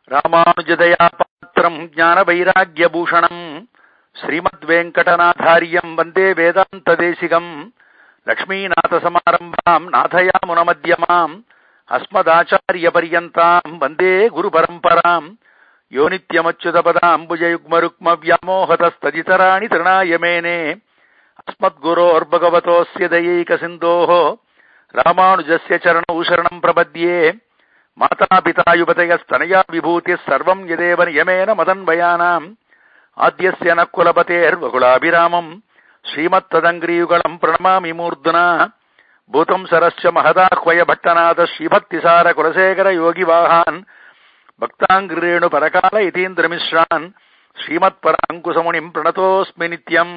ராமானுஜதயா பாத்திரம் ஞான வைராகியபூஷணம் ஸ்ரீமத் வெங்கடநாதாரியம் வந்தே வேதாந்த தேசிகம் லக்ஷ்மீநாதசமாரம்பாம் நாதயாமுனமத்தியமாம் அஸ்மதாச்சாரிய பரியந்தாம் வந்தே குரு பரம்பராம் யோ நித்யமச்சுதபதாம்புஜயுக்மருக்ம வியாமோகதஸ்ததிதராணி திருணாயமேனே अस्मद्गुरोर्भगवतोऽस्य दयैकसिन्धोः रामानुजस्य चरणौ शरणम् प्रपद्ये मातापिता युवतयस्तनया विभूतिः सर्वम् यदेव नियमेन मदन्वयानाम् आद्यस्य नः कुलपतेर्वकुलाभिरामम् श्रीमत्तदङ्ग्रियुगलम् प्रणमामि मूर्ध्ना भूतम् सरश्च महदाह्वय भट्टनाथ श्रीभक्तिसार कुलशेखर योगिवाहान् भक्ताङ्ग्रेणु परकाल इतीन्द्रमिश्रान् श्रीमत्पराङ्कुशमुनिम् प्रणतोऽस्मि नित्यम्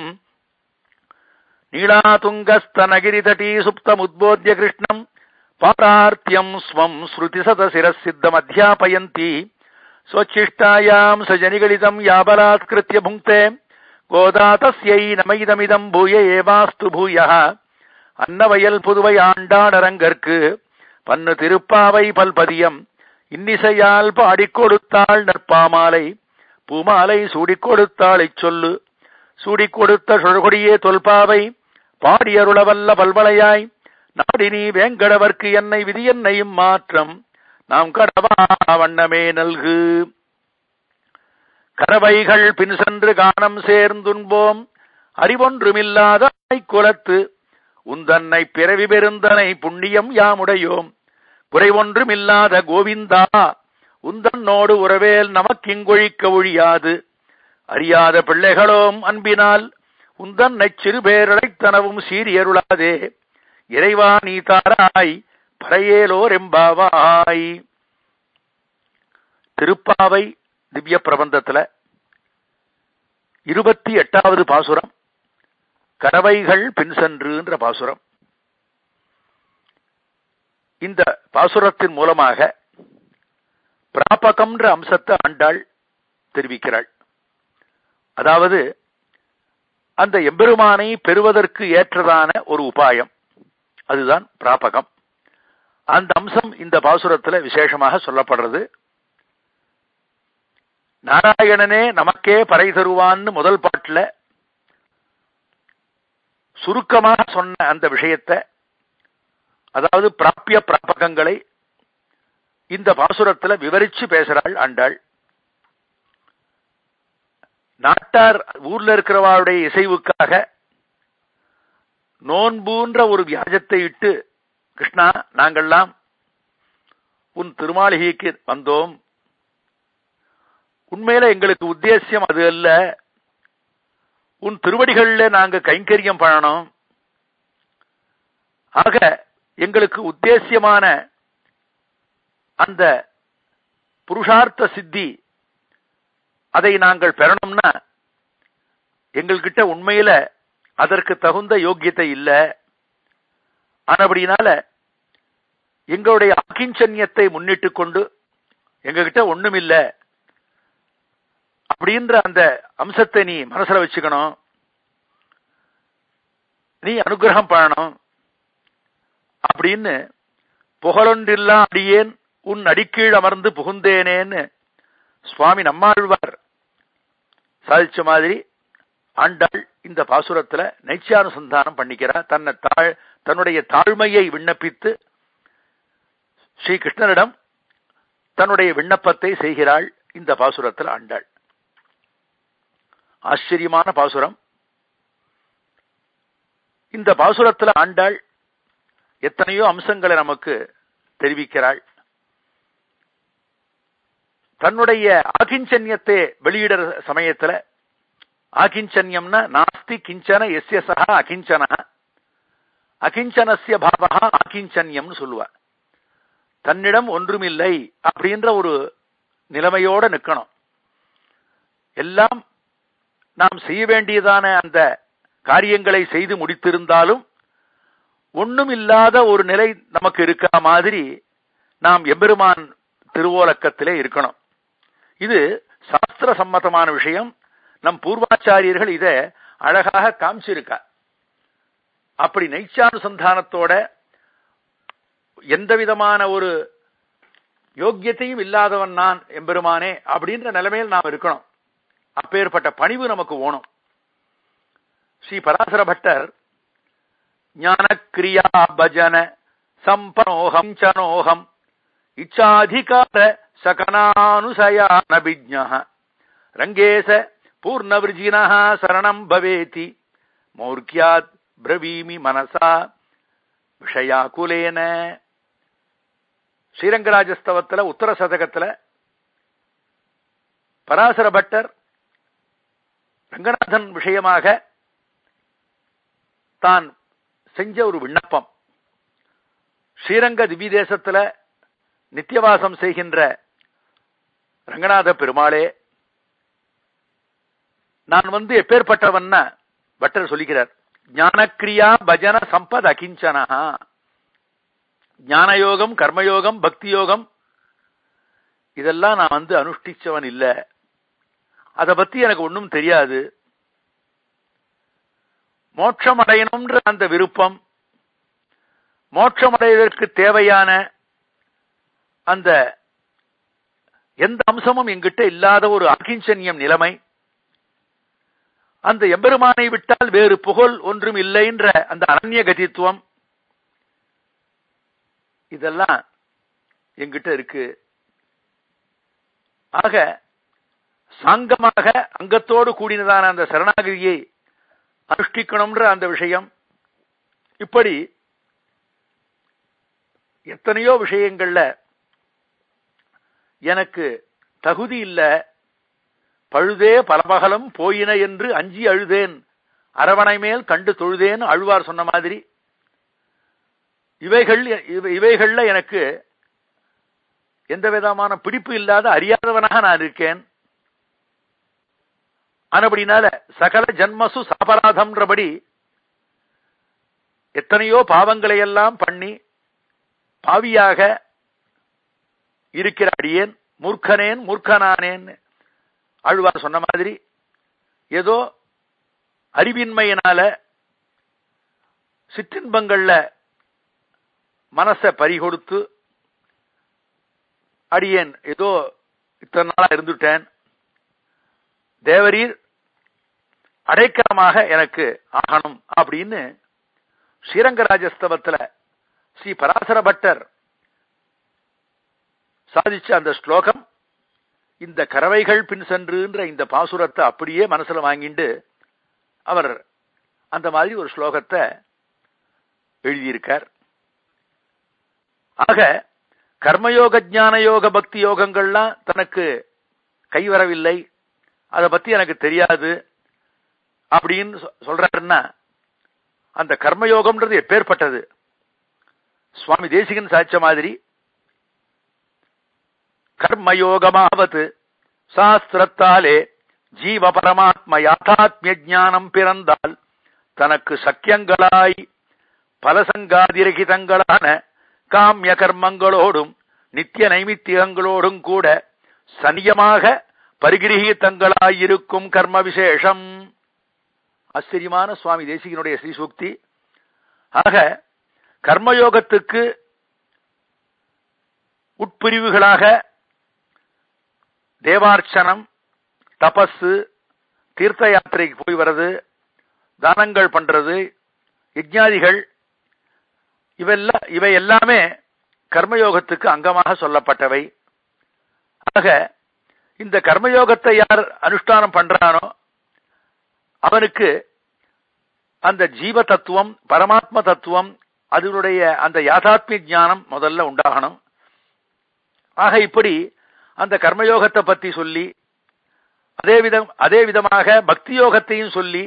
नीलातुङ्गस्तनगिरितटी सुप्तमुद्बोध्य कृष्णम् पारार्त्यम् स्वम् श्रुतिसतशिरःसिद्धमध्यापयन्ती स्वच्छिष्टायाम् सजनिगलितम् याबलात्कृत्य भुङ्क्ते गोदा तस्यै नमैदमिदम् भूय एवास्तु भूयः அன்னவயல் புதுவை ஆண்டாடரங்கற்கு பன்னு திருப்பாவை பல்பதியம் இன்னிசையால் பாடிக் கொடுத்தாள் நற்பாமாலை பூமாலை சூடிக் கொடுத்தாளைச் சொல்லு சூடிக் கொடுத்த சுழகொடியே தொல்பாவை பாடியருளவல்ல பல்வளையாய் நாடினி வேங்கடவர்க்கு என்னை விதி என்னையும் மாற்றம் நாம் கடவா வண்ணமே நல்கு கரவைகள் பின் சென்று காணம் சேர்ந்துண்போம் அறிவொன்றுமில்லாத குலத்து உந்தன்னை பிறவி பெருந்தனை புண்ணியம் யாமுடையோம் குறைவொன்றுமில்லாத கோவிந்தா உந்தன்னோடு உறவேல் நமக்கிங்கொழிக்க ஒழியாது அறியாத பிள்ளைகளோம் அன்பினால் உந்தன்னை சிறுபேரழைத்தனவும் சீரியருளாதே இறைவா நீ தாராய் பறையேலோர் எம்பாவாய் திருப்பாவை திவ்ய பிரபந்தத்துல இருபத்தி எட்டாவது பாசுரம் கறவைகள் பின் சென்றுன்ற பாசுரம் இந்த பாசுரத்தின் மூலமாக பிராபகம்ன்ற அம்சத்தை ஆண்டாள் தெரிவிக்கிறாள் அதாவது அந்த எம்பெருமானை பெறுவதற்கு ஏற்றதான ஒரு உபாயம் அதுதான் பிராபகம் அந்த அம்சம் இந்த பாசுரத்துல விசேஷமாக சொல்லப்படுறது நாராயணனே நமக்கே பறை தருவான்னு முதல் பாட்டுல சுருக்கமாக சொன்ன அந்த விஷயத்தை அதாவது பிராப்பிய பிராபகங்களை இந்த பாசுரத்துல விவரிச்சு பேசுறாள் ஆண்டாள் நாட்டார் ஊர்ல இருக்கிறவாளுடைய இசைவுக்காக நோன்பூன்ற ஒரு வியாஜத்தை இட்டு கிருஷ்ணா நாங்கள்லாம் உன் திருமாளிகைக்கு வந்தோம் உண்மையில எங்களுக்கு உத்தேசியம் அது அல்ல உன் திருவடிகள்ல நாங்க கைங்கரியம் பண்ணணும் ஆக எங்களுக்கு உத்தேசியமான அந்த புருஷார்த்த சித்தி அதை நாங்கள் பெறணும்னா எங்கள்கிட்ட உண்மையில அதற்கு தகுந்த யோக்கியத்தை இல்ல ஆனபடினால எங்களுடைய அகிஞ்சன்யத்தை முன்னிட்டு கொண்டு எங்ககிட்ட ஒண்ணுமில்ல அப்படின்ற அந்த அம்சத்தை நீ மனசுல வச்சுக்கணும் நீ அனுகிரகம் பண்ணணும் அப்படின்னு புகழொன்றில்லா அடியேன் உன் அடிக்கீழ் அமர்ந்து புகுந்தேனேன்னு சுவாமி நம்மாழ்வார் சாதிச்ச மாதிரி ஆண்டாள் இந்த பாசுரத்துல நைச்சியானுசந்தானம் பண்ணிக்கிறார் தன்னை தாழ் தன்னுடைய தாழ்மையை விண்ணப்பித்து ஸ்ரீ கிருஷ்ணனிடம் தன்னுடைய விண்ணப்பத்தை செய்கிறாள் இந்த பாசுரத்தில் ஆண்டாள் ஆச்சரியமான பாசுரம் இந்த பாசுரத்தில் ஆண்டாள் எத்தனையோ அம்சங்களை நமக்கு தெரிவிக்கிறாள் தன்னுடைய ஆகிஞ்சன்யத்தை வெளியிடுற சமயத்துல ஆகிஞ்சன்யம்னா நாஸ்தி கிஞ்சன எஸ்ய சகா அகிஞ்சன அகிஞ்சனசிய பாவா ஆகிஞ்சன்யம்னு சொல்லுவார் தன்னிடம் ஒன்றுமில்லை அப்படின்ற ஒரு நிலைமையோட நிக்கணும் எல்லாம் நாம் செய்ய வேண்டியதான அந்த காரியங்களை செய்து முடித்திருந்தாலும் ஒண்ணும் இல்லாத ஒரு நிலை நமக்கு இருக்க மாதிரி நாம் எம்பெருமான் திருவோலக்கத்திலே இருக்கணும் இது சாஸ்திர சம்மதமான விஷயம் நம் பூர்வாச்சாரியர்கள் இத அழகாக காமிச்சிருக்கா அப்படி நைச்சானுசந்தானத்தோட எந்த விதமான ஒரு யோக்கியத்தையும் இல்லாதவன் நான் எம்பெருமானே அப்படின்ற நிலைமையில் நாம் இருக்கணும் அப்பேற்பட்ட பணிவு நமக்கு ஓணும் ஸ்ரீ பராசர பட்டர் ஞான கிரியா பஜன சம்பனோகம் சனோகம் இச்சாதிகார சகனானுசயானபிஜ்ஞ ரங்கேச பூர்ணவிருஜின சரணம் பவேதி மௌர்க்கியாத் பிரவீமி மனசா விஷயாகுலேன ஸ்ரீரங்கராஜஸ்தவத்துல உத்தர சதகத்துல பராசர பட்டர் ரங்கநாதன் விஷயமாக தான் செஞ்ச ஒரு விண்ணப்பம் ஸ்ரீரங்க திவ்ய தேசத்துல நித்தியவாசம் செய்கின்ற ரங்கநாத பெருமாளே நான் வந்து எப்பேற்பட்டவன்னா பட்டர் சொல்லிக்கிறார் ஞானக்கிரியா பஜன சம்பத் அகிஞ்சனா ஞானயோகம் கர்மயோகம் பக்தி யோகம் இதெல்லாம் நான் வந்து அனுஷ்டிச்சவன் இல்ல அத பத்தி எனக்கு ஒன்றும் தெரியாது மோட்சம் அடையணும்ன்ற அந்த விருப்பம் மோட்சம் அடைவதற்கு தேவையான அந்த எந்த அம்சமும் எங்கிட்ட இல்லாத ஒரு அகிஞ்சன்யம் நிலைமை அந்த எம்பெருமானை விட்டால் வேறு புகழ் ஒன்றும் இல்லைன்ற அந்த அனன்ய கதித்துவம் இதெல்லாம் எங்கிட்ட இருக்கு ஆக சாங்கமாக அங்கத்தோடு கூடினதான அந்த சரணாகிரியை அனுஷ்டிக்கணும்ன்ற அந்த விஷயம் இப்படி எத்தனையோ விஷயங்கள்ல எனக்கு தகுதி இல்ல பழுதே பலபகலம் போயின என்று அஞ்சி அழுதேன் அரவணை மேல் கண்டு தொழுதேன் அழுவார் சொன்ன மாதிரி இவைகள் இவைகள்ல எனக்கு எந்த விதமான பிடிப்பு இல்லாத அறியாதவனாக நான் இருக்கேன் ஆனபடினால சகல ஜன்மசு சாபராதம்ன்றபடி எத்தனையோ பாவங்களை எல்லாம் பண்ணி பாவியாக இருக்கிற அடியேன் மூர்க்கனேன் மூர்க்கனானேன் ஆழ்வார் சொன்ன மாதிரி ஏதோ அறிவின்மையினால சிற்றின்பங்கள்ல மனச பறிகொடுத்து அடியேன் ஏதோ இத்தனை நாளா இருந்துட்டேன் தேவரீர் அடைக்கலமாக எனக்கு ஆகணும் அப்படின்னு ஸ்ரீரங்கராஜஸ்தவத்துல ஸ்ரீ பராசர பட்டர் சாதிச்ச அந்த ஸ்லோகம் இந்த கறவைகள் பின் சென்றுன்ற இந்த பாசுரத்தை அப்படியே மனசுல வாங்கிண்டு அவர் அந்த மாதிரி ஒரு ஸ்லோகத்தை எழுதியிருக்கார் ஆக கர்மயோக ஞான யோக பக்தி யோகங்கள்லாம் தனக்கு கைவரவில்லை அதை பத்தி எனக்கு தெரியாது அப்படின்னு சொல்றாருன்னா அந்த கர்மயோகம்ன்றது எப்பேற்பட்டது சுவாமி தேசிகன் சாய்ச்ச மாதிரி கர்மயோகமாவது சாஸ்திரத்தாலே ஜீவ பரமாத்ம யாத்தாத்மிய ஞானம் பிறந்தால் தனக்கு சக்கியங்களாய் பலசங்காதிரகிதங்களான காமிய கர்மங்களோடும் நித்திய நைமித்தியங்களோடும் கூட சனியமாக பரிகிரகித்தங்களாயிருக்கும் கர்ம விசேஷம் ஆச்சரியமான சுவாமி தேசிகனுடைய ஸ்ரீசூக்தி ஆக கர்மயோகத்துக்கு உட்பிரிவுகளாக தேவார்ச்சனம் தபஸு தீர்த்த யாத்திரைக்கு போய் வர்றது தானங்கள் பண்றது யஜ்ஞாதிகள் இவெல்லாம் இவை எல்லாமே கர்மயோகத்துக்கு அங்கமாக சொல்லப்பட்டவை ஆக இந்த கர்மயோகத்தை யார் அனுஷ்டானம் பண்றானோ அவனுக்கு அந்த ஜீவ தத்துவம் பரமாத்ம தத்துவம் அதனுடைய அந்த யாதாத்மிய ஞானம் முதல்ல உண்டாகணும் ஆக இப்படி அந்த கர்மயோகத்தை பத்தி சொல்லி அதே விதம் அதே விதமாக பக்தி யோகத்தையும் சொல்லி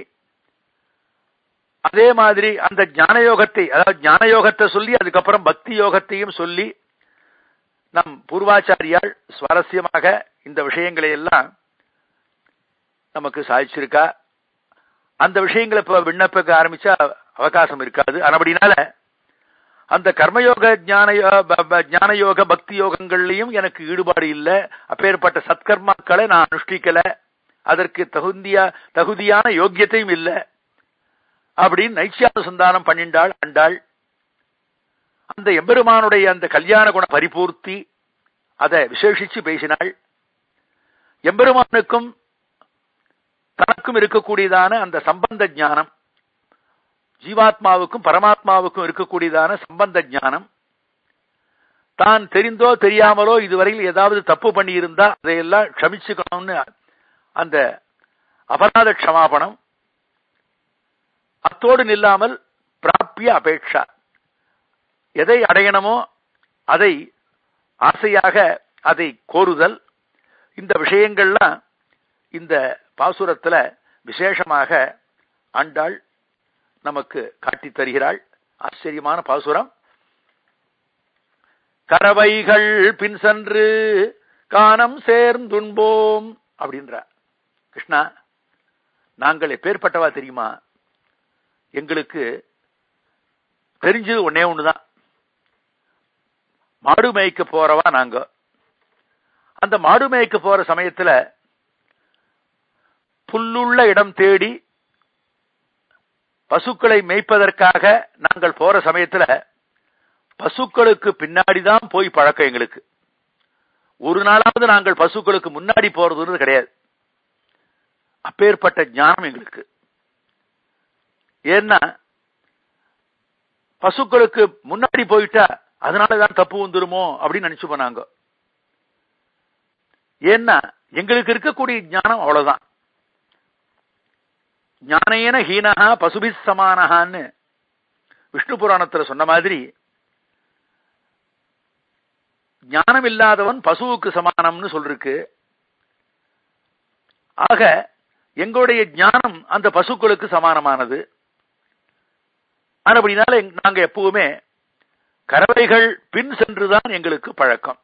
அதே மாதிரி அந்த ஞான யோகத்தை அதாவது ஞான யோகத்தை சொல்லி அதுக்கப்புறம் பக்தி யோகத்தையும் சொல்லி நம் பூர்வாச்சாரியால் சுவாரஸ்யமாக இந்த விஷயங்களை எல்லாம் நமக்கு சாதிச்சிருக்கா அந்த விஷயங்களை இப்ப விண்ணப்பிக்க ஆரம்பிச்சா அவகாசம் இருக்காது அப்படினால அந்த கர்மயோக ஞான ஞான யோக பக்தி யோகங்கள்லயும் எனக்கு ஈடுபாடு இல்லை அப்பேற்பட்ட சத்கர்மாக்களை நான் அனுஷ்டிக்கல அதற்கு தகுந்தியா தகுதியான யோக்கியத்தையும் இல்லை அப்படின்னு நைச்சியானுசந்தானம் பண்ணிண்டாள் அண்டாள் அந்த எம்பெருமானுடைய அந்த கல்யாண குண பரிபூர்த்தி அதை விசேஷிச்சு பேசினாள் எம்பெருமானுக்கும் தனக்கும் இருக்கக்கூடியதான அந்த சம்பந்த ஞானம் ஜீவாத்மாவுக்கும் பரமாத்மாவுக்கும் இருக்கக்கூடியதான சம்பந்த ஞானம் தான் தெரிந்தோ தெரியாமலோ இதுவரையில் ஏதாவது தப்பு பண்ணியிருந்தா அதையெல்லாம் க்ஷமிச்சுக்கணும்னு அந்த அபராத க்ஷமாபணம் அத்தோடு நில்லாமல் பிராப்பிய அபேட்சா எதை அடையணுமோ அதை ஆசையாக அதை கோருதல் இந்த விஷயங்கள்லாம் இந்த பாசுரத்துல விசேஷமாக ஆண்டாள் நமக்கு காட்டித் தருகிறாள் ஆச்சரியமான பாசுரம் கறவைகள் பின் சென்று காணம் சேர்ந்துண்போம் அப்படின்ற கிருஷ்ணா நாங்கள் எப்பேற்பட்டவா தெரியுமா எங்களுக்கு தெரிஞ்சது ஒன்னே ஒண்ணுதான் மாடு மேய்க்க போறவா நாங்க அந்த மாடு மேய்க்க போற சமயத்துல புல்லுள்ள இடம் தேடி பசுக்களை மேய்ப்பதற்காக நாங்கள் போற சமயத்துல பசுக்களுக்கு பின்னாடிதான் போய் பழக்கம் எங்களுக்கு ஒரு நாளாவது நாங்கள் பசுக்களுக்கு முன்னாடி போறதுன்னு கிடையாது அப்பேற்பட்ட ஞானம் எங்களுக்கு ஏன்னா பசுக்களுக்கு முன்னாடி போயிட்டா அதனாலதான் தப்பு வந்துருமோ அப்படின்னு நினைச்சு போனாங்க ஏன்னா எங்களுக்கு இருக்கக்கூடிய ஞானம் அவ்வளவுதான் ஞானேன ஹீனஹா பசுபி சமானஹான்னு விஷ்ணு புராணத்துல சொன்ன மாதிரி ஞானம் இல்லாதவன் பசுவுக்கு சமானம்னு சொல்லிருக்கு ஆக எங்களுடைய ஞானம் அந்த பசுக்களுக்கு சமானமானது அப்படினால நாங்க எப்பவுமே கறவைகள் பின் சென்றுதான் எங்களுக்கு பழக்கம்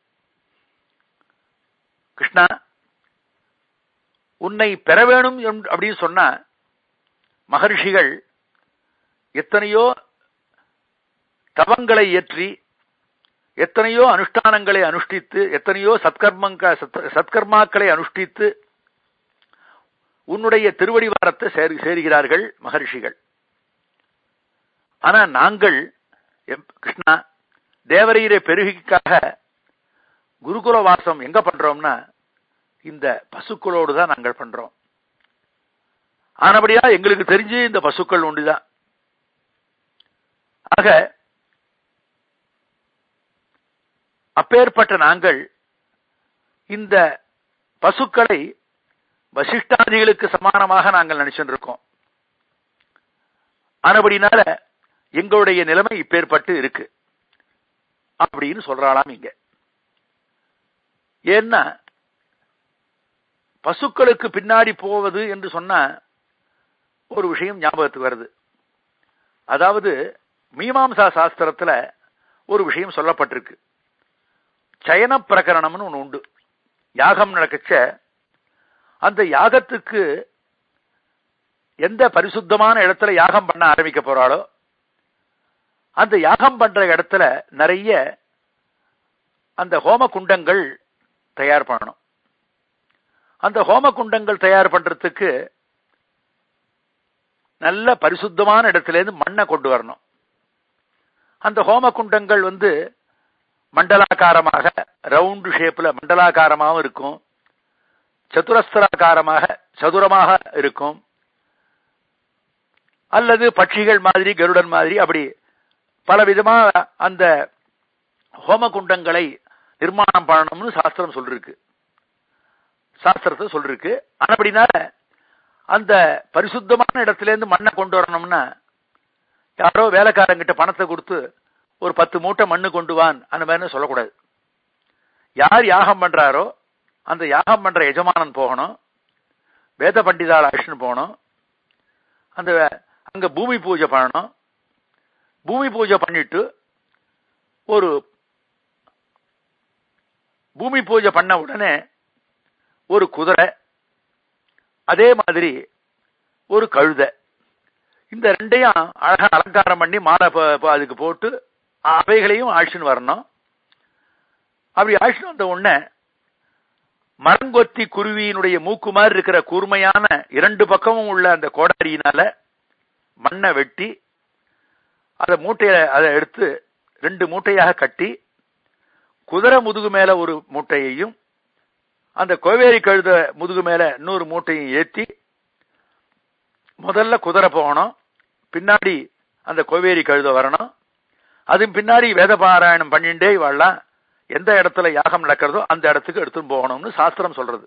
கிருஷ்ணா உன்னை பெற வேணும் அப்படின்னு சொன்னா மகர்ஷிகள் எத்தனையோ தவங்களை இயற்றி எத்தனையோ அனுஷ்டானங்களை அனுஷ்டித்து எத்தனையோ சத்கர்மங்க சத்கர்மாக்களை அனுஷ்டித்து உன்னுடைய திருவடிவாரத்தை சேருகிறார்கள் மகர்ஷிகள் ஆனா நாங்கள் கிருஷ்ணா தேவரீரை பெருகிக்காக குருகுல வாசம் எங்க பண்றோம்னா இந்த பசுக்களோடு தான் நாங்கள் பண்றோம் ஆனபடியா எங்களுக்கு தெரிஞ்சு இந்த பசுக்கள் உண்டுதான் ஆக அப்பேற்பட்ட நாங்கள் இந்த பசுக்களை வசிஷ்டாதிகளுக்கு சமானமாக நாங்கள் நினைச்சுட்டு இருக்கோம் ஆனபடினால எங்களுடைய நிலைமை இப்பேற்பட்டு இருக்கு அப்படின்னு சொல்றாளாம் இங்க ஏன்னா பசுக்களுக்கு பின்னாடி போவது என்று சொன்ன ஒரு விஷயம் ஞாபகத்துக்கு வருது அதாவது மீமாம்சா சாஸ்திரத்துல ஒரு விஷயம் சொல்லப்பட்டிருக்கு சயன பிரகரணம்னு ஒன்று உண்டு யாகம் நடக்கச்ச அந்த யாகத்துக்கு எந்த பரிசுத்தமான இடத்துல யாகம் பண்ண ஆரம்பிக்க போறாளோ அந்த யாகம் பண்ற இடத்துல நிறைய அந்த ஹோம குண்டங்கள் தயார் பண்ணணும் அந்த ஹோம குண்டங்கள் தயார் பண்றதுக்கு நல்ல பரிசுத்தமான இடத்துல இருந்து மண்ணை கொண்டு வரணும் அந்த ஹோம குண்டங்கள் வந்து மண்டலாக்காரமாக ரவுண்டு ஷேப்ல மண்டலாக்காரமாகவும் இருக்கும் சதுரஸ்தராக்காரமாக சதுரமாக இருக்கும் அல்லது பட்சிகள் மாதிரி கருடன் மாதிரி அப்படி பல விதமா அந்த ஹோம குண்டங்களை நிர்மாணம் பண்ணணும்னு சாஸ்திரம் சொல்லிருக்கு சாஸ்திரத்தை சொல்லிருக்கு அப்படினால அந்த பரிசுத்தமான இடத்துல இருந்து மண்ணை கொண்டு வரணும்னா யாரோ வேலைக்காரங்கிட்ட பணத்தை கொடுத்து ஒரு பத்து மூட்டை மண்ணு கொண்டு வான் அந்த மாதிரி சொல்லக்கூடாது யார் யாகம் பண்றாரோ அந்த யாகம் பண்ற எஜமானன் போகணும் வேத பண்டிதால் அழிச்சுன்னு போகணும் அந்த அங்க பூமி பூஜை பண்ணணும் பூமி பூஜை பண்ணிட்டு ஒரு பூமி பூஜை பண்ண உடனே ஒரு குதிரை அதே மாதிரி ஒரு கழுதை இந்த ரெண்டையும் அழகா அலங்காரம் பண்ணி மாலை அதுக்கு போட்டு அவைகளையும் ஆழ்ச்சின்னு வரணும் அப்படி ஆழ்ச்சின்னு வந்த உடனே மரங்கொத்தி குருவியினுடைய மூக்கு மாதிரி இருக்கிற கூர்மையான இரண்டு பக்கமும் உள்ள அந்த கோடாரியினால மண்ணை வெட்டி அதை மூட்டையில அதை எடுத்து ரெண்டு மூட்டையாக கட்டி குதிரை முதுகு மேல ஒரு மூட்டையையும் அந்த கோவேரி கழுத முதுகு மேல இன்னொரு மூட்டையும் ஏத்தி முதல்ல குதிரை போகணும் பின்னாடி அந்த கோவேரி கழுத வரணும் அதன் பின்னாடி வேத பாராயணம் பண்ணிண்டே வாழலாம் எந்த இடத்துல யாகம் நடக்கிறதோ அந்த இடத்துக்கு எடுத்துன்னு போகணும்னு சாஸ்திரம் சொல்றது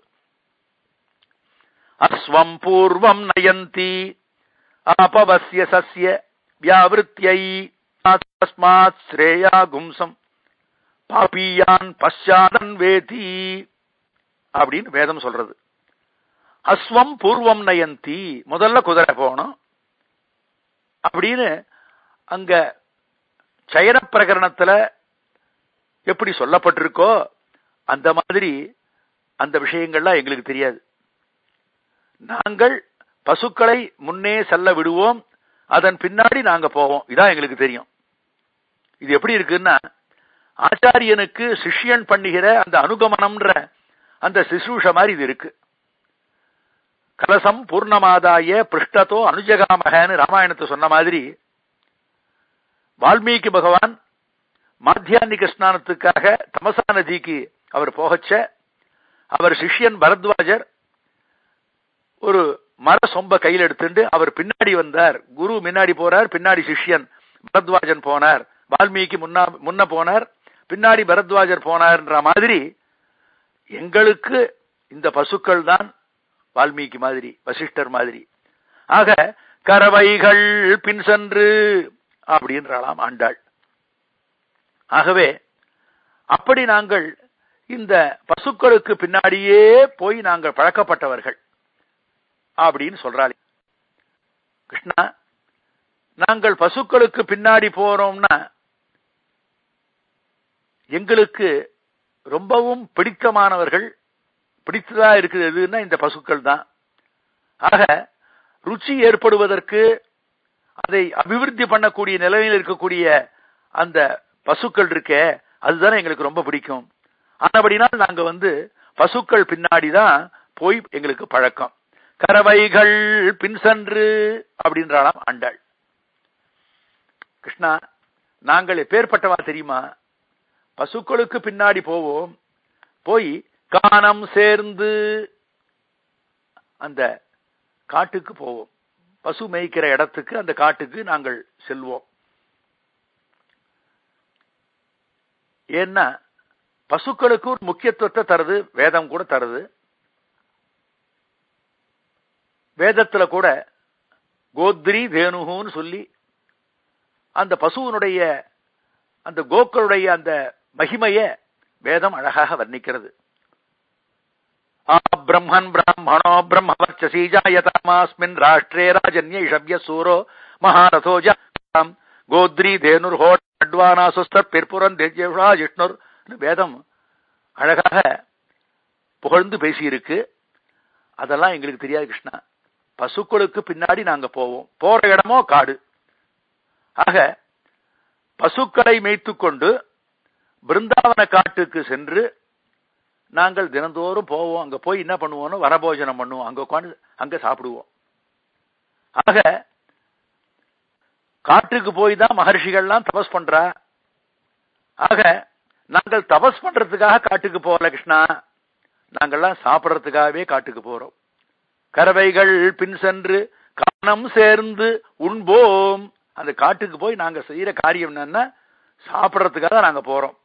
அஸ்வம் பூர்வம் நயந்தி ஆபவசிய சஸ்ய வியாவிருத்தியை தஸ்மாத் ஸ்ரேயா கும்சம் பாபியான் பஷாதன் வேதி அப்படின்னு வேதம் சொல்றது அஸ்வம் பூர்வம் நயந்தி முதல்ல குதிரை போகணும் அப்படின்னு அங்க சயன பிரகரணத்துல எப்படி சொல்லப்பட்டிருக்கோ அந்த மாதிரி அந்த விஷயங்கள்லாம் எங்களுக்கு தெரியாது நாங்கள் பசுக்களை முன்னே செல்ல விடுவோம் அதன் பின்னாடி நாங்க போவோம் இதான் எங்களுக்கு தெரியும் இது எப்படி இருக்குன்னா ஆச்சாரியனுக்கு சிஷ்யன் பண்ணுகிற அந்த அனுகமனம்ன்ற அந்த சிசுஷ மாதிரி இது இருக்கு கலசம் பூர்ணமாதாய பிருஷ்டத்தோ அனுஜகாமகன்னு ராமாயணத்தை சொன்ன மாதிரி வால்மீகி பகவான் மாத்தியானிக ஸ்நானத்துக்காக தமசா நதிக்கு அவர் போகச்ச அவர் சிஷ்யன் பரத்வாஜர் ஒரு மர சொம்ப கையில் எடுத்துட்டு அவர் பின்னாடி வந்தார் குரு முன்னாடி போறார் பின்னாடி சிஷ்யன் பரத்வாஜன் போனார் வால்மீகி முன்னா முன்ன போனார் பின்னாடி பரத்வாஜர் போனார்ன்ற மாதிரி எங்களுக்கு இந்த பசுக்கள் தான் வால்மீகி மாதிரி வசிஷ்டர் மாதிரி ஆக கறவைகள் பின் சென்று அப்படின்றாளாம் ஆண்டாள் ஆகவே அப்படி நாங்கள் இந்த பசுக்களுக்கு பின்னாடியே போய் நாங்கள் பழக்கப்பட்டவர்கள் அப்படின்னு சொல்றாள் கிருஷ்ணா நாங்கள் பசுக்களுக்கு பின்னாடி போறோம்னா எங்களுக்கு ரொம்பவும் பிடித்தமானவர்கள் பிடித்ததா இருக்குது எதுன்னா இந்த பசுக்கள் தான் ஆக ருச்சி ஏற்படுவதற்கு அதை அபிவிருத்தி பண்ணக்கூடிய நிலையில் இருக்கக்கூடிய அந்த பசுக்கள் இருக்கே அதுதானே எங்களுக்கு ரொம்ப பிடிக்கும் ஆனபடினால் நாங்க வந்து பசுக்கள் பின்னாடி தான் போய் எங்களுக்கு பழக்கம் கறவைகள் பின் சென்று அப்படின்றாலாம் ஆண்டாள் கிருஷ்ணா நாங்கள் எப்பேற்பட்டவா தெரியுமா பசுக்களுக்கு பின்னாடி போவோம் போய் காணம் சேர்ந்து அந்த காட்டுக்கு போவோம் பசு மேய்க்கிற இடத்துக்கு அந்த காட்டுக்கு நாங்கள் செல்வோம் ஏன்னா பசுக்களுக்கு ஒரு முக்கியத்துவத்தை தருது வேதம் கூட தருது வேதத்துல கூட கோத்ரி தேனுகுன்னு சொல்லி அந்த பசுவனுடைய அந்த கோக்களுடைய அந்த மகிமைய வேதம் அழகாக வர்ணிக்கிறது ஆ பிரம்மன் பிராமணோ பிரம்மவர்ச்சசி ஜாயதாமாஸ்மின் ராஷ்டிரே ராஜன்ய இஷவ்ய சூரோ மகாரதோ ஜாம் கோத்ரி தேனுர் ஹோட் அட்வானா சுஸ்தர் பிற்புரன் தேஜ்யஷா ஜிஷ்ணுர் வேதம் அழகாக புகழ்ந்து பேசியிருக்கு அதெல்லாம் எங்களுக்கு தெரியாது கிருஷ்ணா பசுக்களுக்கு பின்னாடி நாங்க போவோம் போற இடமோ காடு ஆக பசுக்களை மேய்த்துக்கொண்டு பிருந்தாவன காட்டுக்கு சென்று நாங்கள் தினந்தோறும் போவோம் அங்க போய் என்ன பண்ணுவோம்னு வரபோஜனம் பண்ணுவோம் அங்க உட்காந்து அங்க சாப்பிடுவோம் ஆக காட்டுக்கு போய் தான் மகர்ஷிகள்லாம் தபஸ் பண்றா ஆக நாங்கள் தபஸ் பண்றதுக்காக காட்டுக்கு போகல கிருஷ்ணா நாங்கள்லாம் சாப்பிடறதுக்காகவே காட்டுக்கு போறோம் கறவைகள் பின் சென்று காணம் சேர்ந்து உண்போம் அந்த காட்டுக்கு போய் நாங்க செய்யற காரியம் என்னன்னா சாப்பிடறதுக்காக நாங்க போறோம்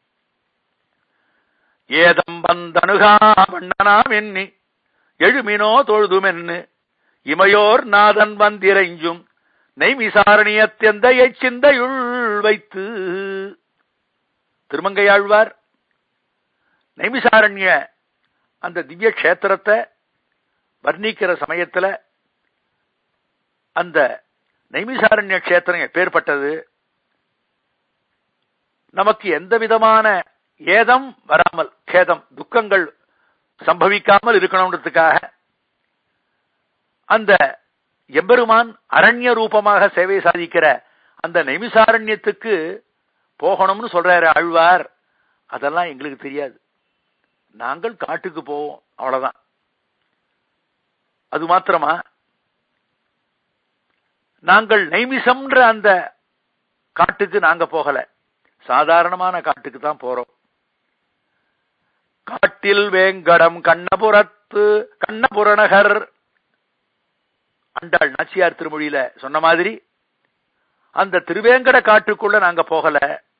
ஏதம் வந்தனுகா வண்ணனாம் எண்ணி எழுமினோ தொழுதுமென்னு இமையோர் நாதன் வந்திரைஞ்சும் நெய்மிசாரணியத்தியந்த எச்சிந்தையுள் வைத்து திருமங்கையாழ்வார் நைமிசாரண்ய அந்த திவ்ய கஷேத்திரத்தை வர்ணிக்கிற சமயத்துல அந்த நைமிசாரண்ய கஷேத்திரம் எப்பேற்பட்டது நமக்கு எந்த விதமான ஏதம் வராமல் கேதம் துக்கங்கள் சம்பவிக்காமல் இருக்கணுன்றதுக்காக அந்த எம்பெருமான் அரண்ய ரூபமாக சேவை சாதிக்கிற அந்த நைமிசாரண்யத்துக்கு போகணும்னு சொல்றாரு ஆழ்வார் அதெல்லாம் எங்களுக்கு தெரியாது நாங்கள் காட்டுக்கு போவோம் அவ்வளவுதான் அது மாத்திரமா நாங்கள் நைமிசம்ன்ற அந்த காட்டுக்கு நாங்க போகல சாதாரணமான காட்டுக்கு தான் போறோம் காட்டில் வேங்கடம் கண்ணபுரத்து கண்ணபுரநகர் அண்டாள் நாச்சியார் திருமொழியில சொன்ன மாதிரி அந்த திருவேங்கட காட்டுக்குள்ள நாங்க போகல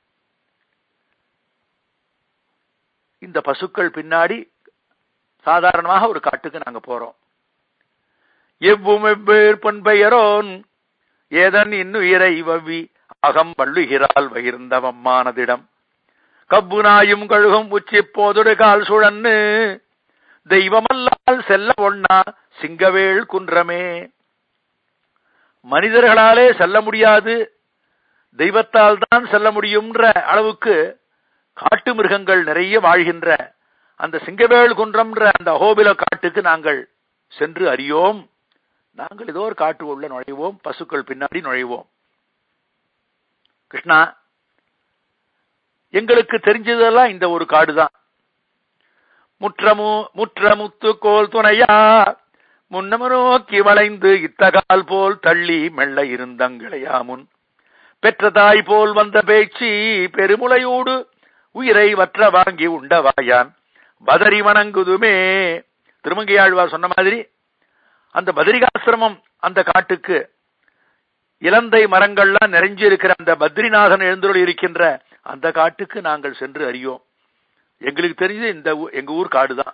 இந்த பசுக்கள் பின்னாடி சாதாரணமாக ஒரு காட்டுக்கு நாங்க போறோம் எவ்வும் எவ்வேர் பண்பெயரோன் ஏதன் இன்னுயிரை வவ்வி அகம் வள்ளுகிறாள் வகிர்ந்தவம்மானதிடம் கப்பு நாயும் கழுகும் உச்சி போதொடு கால் சுழன்னு தெய்வமல்லால் செல்ல ஒண்ணா சிங்கவேள் குன்றமே மனிதர்களாலே செல்ல முடியாது தெய்வத்தால் தான் செல்ல முடியும்ன்ற அளவுக்கு காட்டு மிருகங்கள் நிறைய வாழ்கின்ற அந்த சிங்கவேள் குன்றம்ன்ற அந்த அகோபில காட்டுக்கு நாங்கள் சென்று அறியோம் நாங்கள் ஏதோ ஒரு காட்டு உள்ள நுழைவோம் பசுக்கள் பின்னாடி நுழைவோம் கிருஷ்ணா எங்களுக்கு தெரிஞ்சதெல்லாம் இந்த ஒரு காடு தான் முற்றமு முற்றமுத்து கோல் துணையா முன்னமு நோக்கி வளைந்து இத்தகால் போல் தள்ளி மெல்ல இருந்தங்களையா முன் பெற்ற தாய் போல் வந்த பேச்சு பெருமுளையோடு உயிரை வற்ற வாங்கி உண்டவாயான் பதறி வணங்குதுமே திருமங்கையாழ்வார் சொன்ன மாதிரி அந்த பத்ரிகாசிரமம் அந்த காட்டுக்கு இலந்தை மரங்கள்லாம் நிறைஞ்சு இருக்கிற அந்த பத்ரிநாதன் எழுந்தருள் இருக்கின்ற அந்த காட்டுக்கு நாங்கள் சென்று அறியோம் எங்களுக்கு தெரிஞ்சது இந்த ஊ- எங்க ஊர் காடு தான்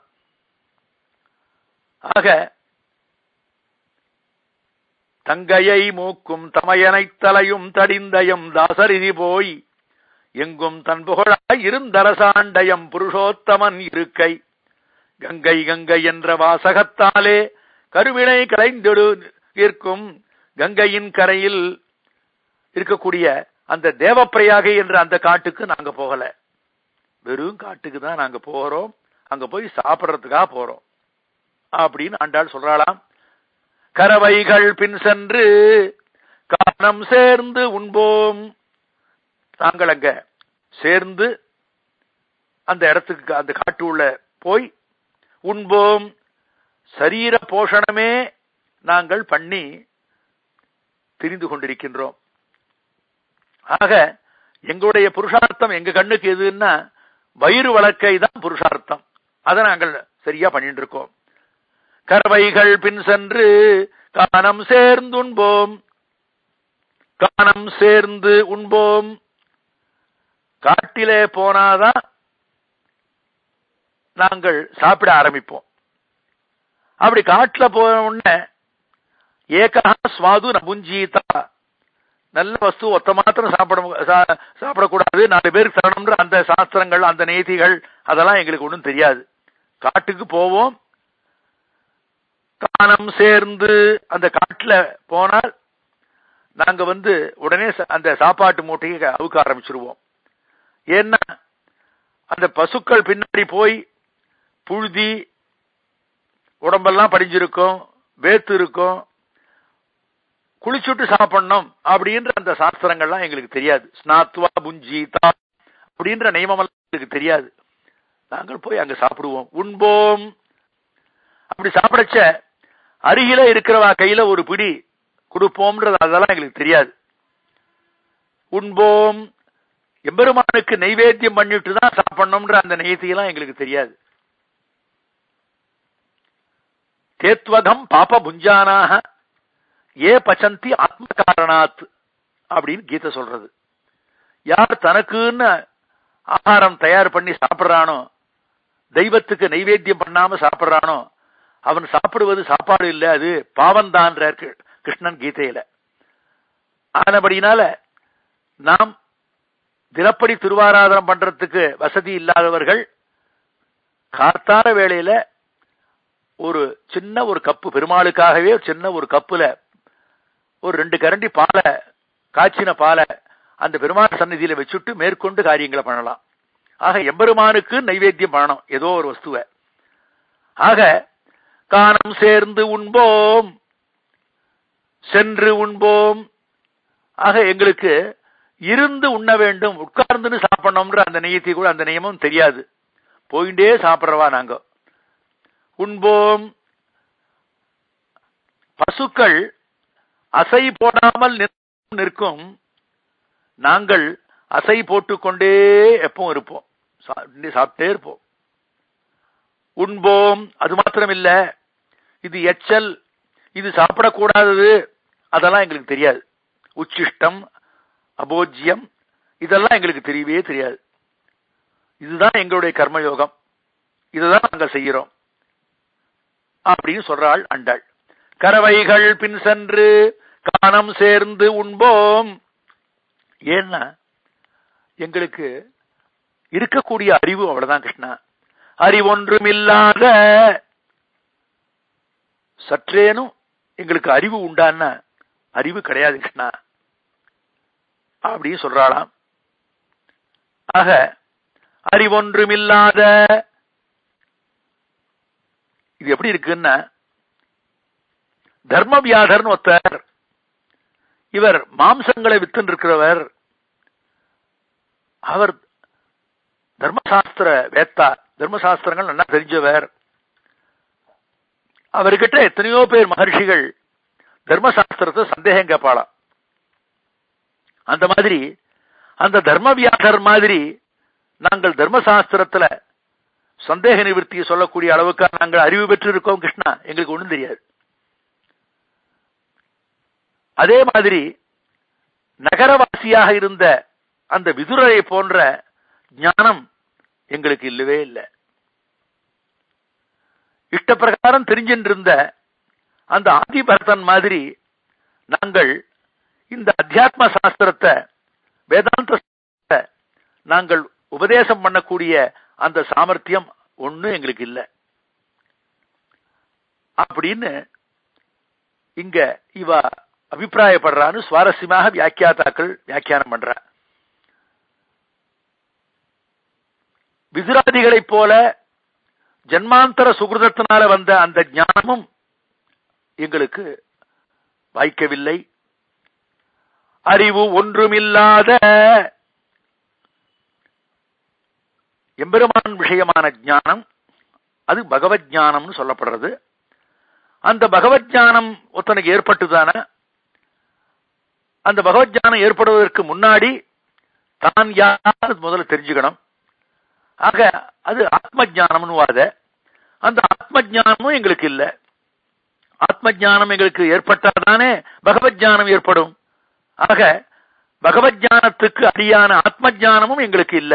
ஆக தங்கையை மூக்கும் தமையனைத் தலையும் தடிந்தயம் தாசரிதி போய் எங்கும் தன் புகழாய் இருந்தரசாண்டயம் புருஷோத்தமன் இருக்கை கங்கை கங்கை என்ற வாசகத்தாலே கருவினை கலைந்திடு இருக்கும் கங்கையின் கரையில் இருக்கக்கூடிய அந்த தேவப்பிரயாகை என்ற அந்த காட்டுக்கு நாங்க போகல வெறும் காட்டுக்கு தான் நாங்க போறோம் அங்க போய் சாப்பிடுறதுக்காக போறோம் அப்படின்னு ஆண்டாள் சொல்றாளாம் கரவைகள் பின் சென்று காணம் சேர்ந்து உண்போம் நாங்கள் அங்க சேர்ந்து அந்த இடத்துக்கு அந்த காட்டு உள்ள போய் உண்போம் சரீர போஷணமே நாங்கள் பண்ணி திரிந்து கொண்டிருக்கின்றோம் ஆக எங்களுடைய புருஷார்த்தம் எங்க கண்ணுக்கு எதுன்னா வயிறு வழக்கை தான் புருஷார்த்தம் அதை நாங்கள் சரியா பண்ணிட்டு இருக்கோம் கறவைகள் பின் சென்று காணம் சேர்ந்து உண்போம் காணம் சேர்ந்து உண்போம் காட்டிலே போனாதான் நாங்கள் சாப்பிட ஆரம்பிப்போம் அப்படி காட்டுல போன உடனே ஏகா சுவாது நபுஞ்சீதா நல்ல வஸ்து ஒத்த மாத்திரம் சாப்பிட சா- சாப்பிடக்கூடாது நாலு பேருக்கு தரணும்ன்ற அந்த சாஸ்திரங்கள் அந்த நீதிகள் அதெல்லாம் எங்களுக்கு ஒன்றும் தெரியாது காட்டுக்கு போவோம் காணம் சேர்ந்து அந்த காட்டுல போனால் நாங்க வந்து உடனே ச- அந்த சாப்பாட்டு மூட்டையை அவுக்க ஆரம்பிச்சிருவோம் ஏன்னா அந்த பசுக்கள் பின்னாடி போய் புழுதி உடம்பெல்லாம் படிஞ்சிருக்கும் வேத்து இருக்கும் குளிச்சுட்டு சாப்பிடணும் அப்படின்ற அந்த சாஸ்திரங்கள்லாம் எங்களுக்கு தெரியாது ஸ்நாத்வா புஞ்சீதா அப்படின்ற நியமமெல்லாம் எங்களுக்கு தெரியாது நாங்கள் போய் அங்க சாப்பிடுவோம் உண்போம் அப்படி சாப்பிடச்ச அருகில இருக்கிறவா கையில ஒரு பிடி கொடுப்போம்ன்றது அதெல்லாம் எங்களுக்கு தெரியாது உண்போம் எம்பெருமானுக்கு நைவேத்தியம் பண்ணிட்டு தான் சாப்பிடணும்ன்ற அந்த நெய்தியெல்லாம் எங்களுக்கு தெரியாது தேத்வகம் பாப புஞ்சானாக ஏ பச்சந்தி ஆத்ம காரணாத் அப்படின்னு கீதை சொல்றது யார் தனக்குன்னு ஆகாரம் தயார் பண்ணி சாப்பிடுறானோ தெய்வத்துக்கு நைவேத்தியம் பண்ணாம சாப்பிடுறானோ அவன் சாப்பிடுவது சாப்பாடு இல்ல அது பாவம்தான்றார் கி- கிருஷ்ணன் கீதையில ஆனபடினால நாம் தினப்படி திருவாராதனம் பண்றதுக்கு வசதி இல்லாதவர்கள் கார்த்தார வேளையில ஒரு சின்ன ஒரு கப்பு பெருமாளுக்காகவே சின்ன ஒரு கப்புல ஒரு ரெண்டு கரண்டி பாலை காய்ச்சின பாலை அந்த பெருமாள் சந்நிதியில வச்சுட்டு மேற்கொண்டு காரியங்களை பண்ணலாம் ஆக எம்பெருமானுக்கு நைவேத்தியம் பண்ணணும் ஏதோ ஒரு வஸ்துவை ஆக காணம் சேர்ந்து உண்போம் சென்று உண்போம் ஆக எங்களுக்கு இருந்து உண்ண வேண்டும் உட்கார்ந்துன்னு சாப்பிடணும்ன்ற அந்த நியத்தி கூட அந்த நியமம் தெரியாது போயிட்டே சாப்பிடுறவா நாங்க உண்போம் பசுக்கள் அசை போடாமல் நிற்கும் நிற்கும் நாங்கள் அசை போட்டுக்கொண்டே எப்பவும் இருப்போம் சா- சாப்பிட்டே இருப்போம் உண்போம் அது மாத்திரம் இல்ல இது எச்சல் இது சாப்பிடக்கூடாதது அதெல்லாம் எங்களுக்கு தெரியாது உச்சிஷ்டம் அபோஜ்யம் இதெல்லாம் எங்களுக்கு தெரியவே தெரியாது இதுதான் எங்களுடைய கர்மயோகம் இதுதான் நாங்கள் செய்கிறோம் அப்படின்னு சொல்றாள் அண்டாள் கறவைகள் பின் சென்று காணம் சேர்ந்து உண்போம் ஏன்னா எங்களுக்கு இருக்கக்கூடிய அறிவு அவ்வளவுதான் கிருஷ்ணா அறிவொன்றுமில்லாத சற்றேனும் எங்களுக்கு அறிவு உண்டான்னா அறிவு கிடையாது கிருஷ்ணா அப்படின்னு சொல்றாளாம் ஆக அறிவொன்றுமில்லாத இது எப்படி இருக்குன்னா தர்மவியாதர்னு ஒருத்தர் இவர் மாம்சங்களை வித்துன்னு இருக்கிறவர் அவர் தர்மசாஸ்திர வேத்தா தர்மசாஸ்திரங்கள் நல்லா தெரிஞ்சவர் அவர்கிட்ட எத்தனையோ பேர் மகர்ஷிகள் தர்மசாஸ்திரத்தை சந்தேகம் கேட்பாளாம் அந்த மாதிரி அந்த தர்மவியாசர் மாதிரி நாங்கள் தர்மசாஸ்திரத்துல சந்தேக நிவர்த்தியை சொல்லக்கூடிய அளவுக்கு நாங்கள் அறிவு பெற்று இருக்கோம் கிருஷ்ணா எங்களுக்கு ஒண்ணும் தெரியாது அதே மாதிரி நகரவாசியாக இருந்த அந்த விதுரரை போன்ற ஞானம் எங்களுக்கு இல்லவே இல்லை இஷ்ட பிரகாரம் தெரிஞ்சின்றிருந்த அந்த ஆதிபரதன் மாதிரி நாங்கள் இந்த அத்தியாத்ம சாஸ்திரத்தை வேதாந்த நாங்கள் உபதேசம் பண்ணக்கூடிய அந்த சாமர்த்தியம் ஒண்ணு எங்களுக்கு இல்லை அப்படின்னு இங்க இவ அபிப்பிராயப்படுறான்னு சுவாரஸ்யமாக வியாக்கியாத்தாக்கள் வியாக்கியானம் பண்ற விதுராதிகளைப் போல ஜன்மாந்தர சுகிருதத்தினால வந்த அந்த ஞானமும் எங்களுக்கு வாய்க்கவில்லை அறிவு ஒன்றுமில்லாத எம்பெருமான் விஷயமான ஞானம் அது பகவத் ஞானம்னு சொல்லப்படுறது அந்த பகவத் ஞானம் ஒருத்தனுக்கு ஏற்பட்டுதான அந்த பகவத் ஞானம் ஏற்படுவதற்கு முன்னாடி தான் யார் முதல்ல தெரிஞ்சுக்கணும் ஆக அது ஆத்ம ஜானம்னு வாத அந்த ஆத்ம ஜானமும் எங்களுக்கு இல்ல ஆத்ம ஜானம் எங்களுக்கு ஏற்பட்டாதானே பகவத் ஜானம் ஏற்படும் ஆக பகவத் ஜானத்துக்கு அடியான ஆத்ம ஜானமும் எங்களுக்கு இல்ல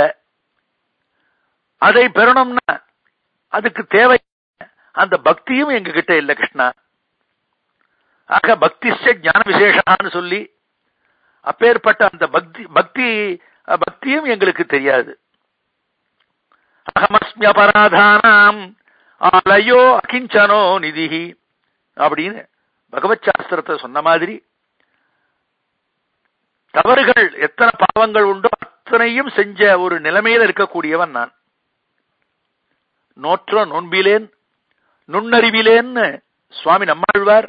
அதை பெறணும்னா அதுக்கு தேவை அந்த பக்தியும் எங்க கிட்ட இல்ல கிருஷ்ணா ஆக பக்திஷ ஞான விசேஷான்னு சொல்லி அப்பேற்பட்ட அந்த பக்தி பக்தி பக்தியும் எங்களுக்கு தெரியாது அகமஸ்மி அபராதானாம் ஆலயோ அகிஞ்சனோ நிதி அப்படின்னு பகவத் சாஸ்திரத்தை சொன்ன மாதிரி தவறுகள் எத்தனை பாவங்கள் உண்டோ அத்தனையும் செஞ்ச ஒரு நிலைமையில இருக்கக்கூடியவன் நான் நோற்ற நோன்பிலேன் நுண்ணறிவிலேன்னு சுவாமி நம்மாழ்வார்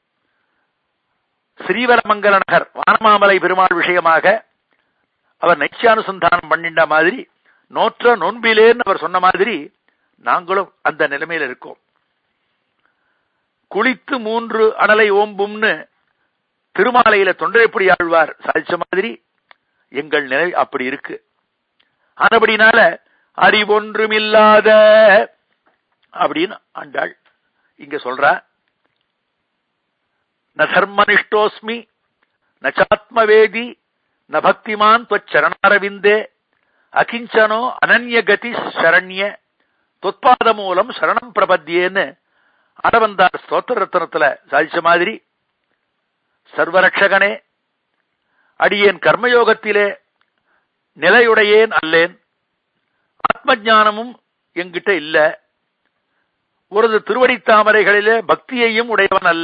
ஸ்ரீவரமங்கல நகர் வானமாமலை பெருமாள் விஷயமாக அவர் நைச்சியானுசந்தானம் பண்ணிட்ட மாதிரி நோற்ற நோன்பிலேன்னு அவர் சொன்ன மாதிரி நாங்களும் அந்த நிலைமையில இருக்கோம் குளித்து மூன்று அனலை ஓம்பும்னு திருமாலையில தொண்டரைப்படி ஆழ்வார் சாதிச்ச மாதிரி எங்கள் நிலை அப்படி இருக்கு ஆனபடினால அறிவொன்றுமில்லாத அப்படின்னு ஆண்டாள் இங்க சொல்ற ந தர்மனிஷ்டோஸ்மி நச்சாத்மவேதி ந பக்திமான் சரணாரவிந்தே அகிஞ்சனோ அனன்யகதி சரண்ய தொத்பாத மூலம் சரணம் பிரபத்தியேன்னு ஆடவந்தார் ஸ்தோத்திர ரத்னத்துல சாதிச்ச மாதிரி சர்வரட்சகனே அடியேன் கர்மயோகத்திலே நிலையுடையேன் அல்லேன் ஆத்ம ஞானமும் என்கிட்ட இல்ல ஒரு திருவடி தாமரைகளிலே பக்தியையும் உடையவன் அல்ல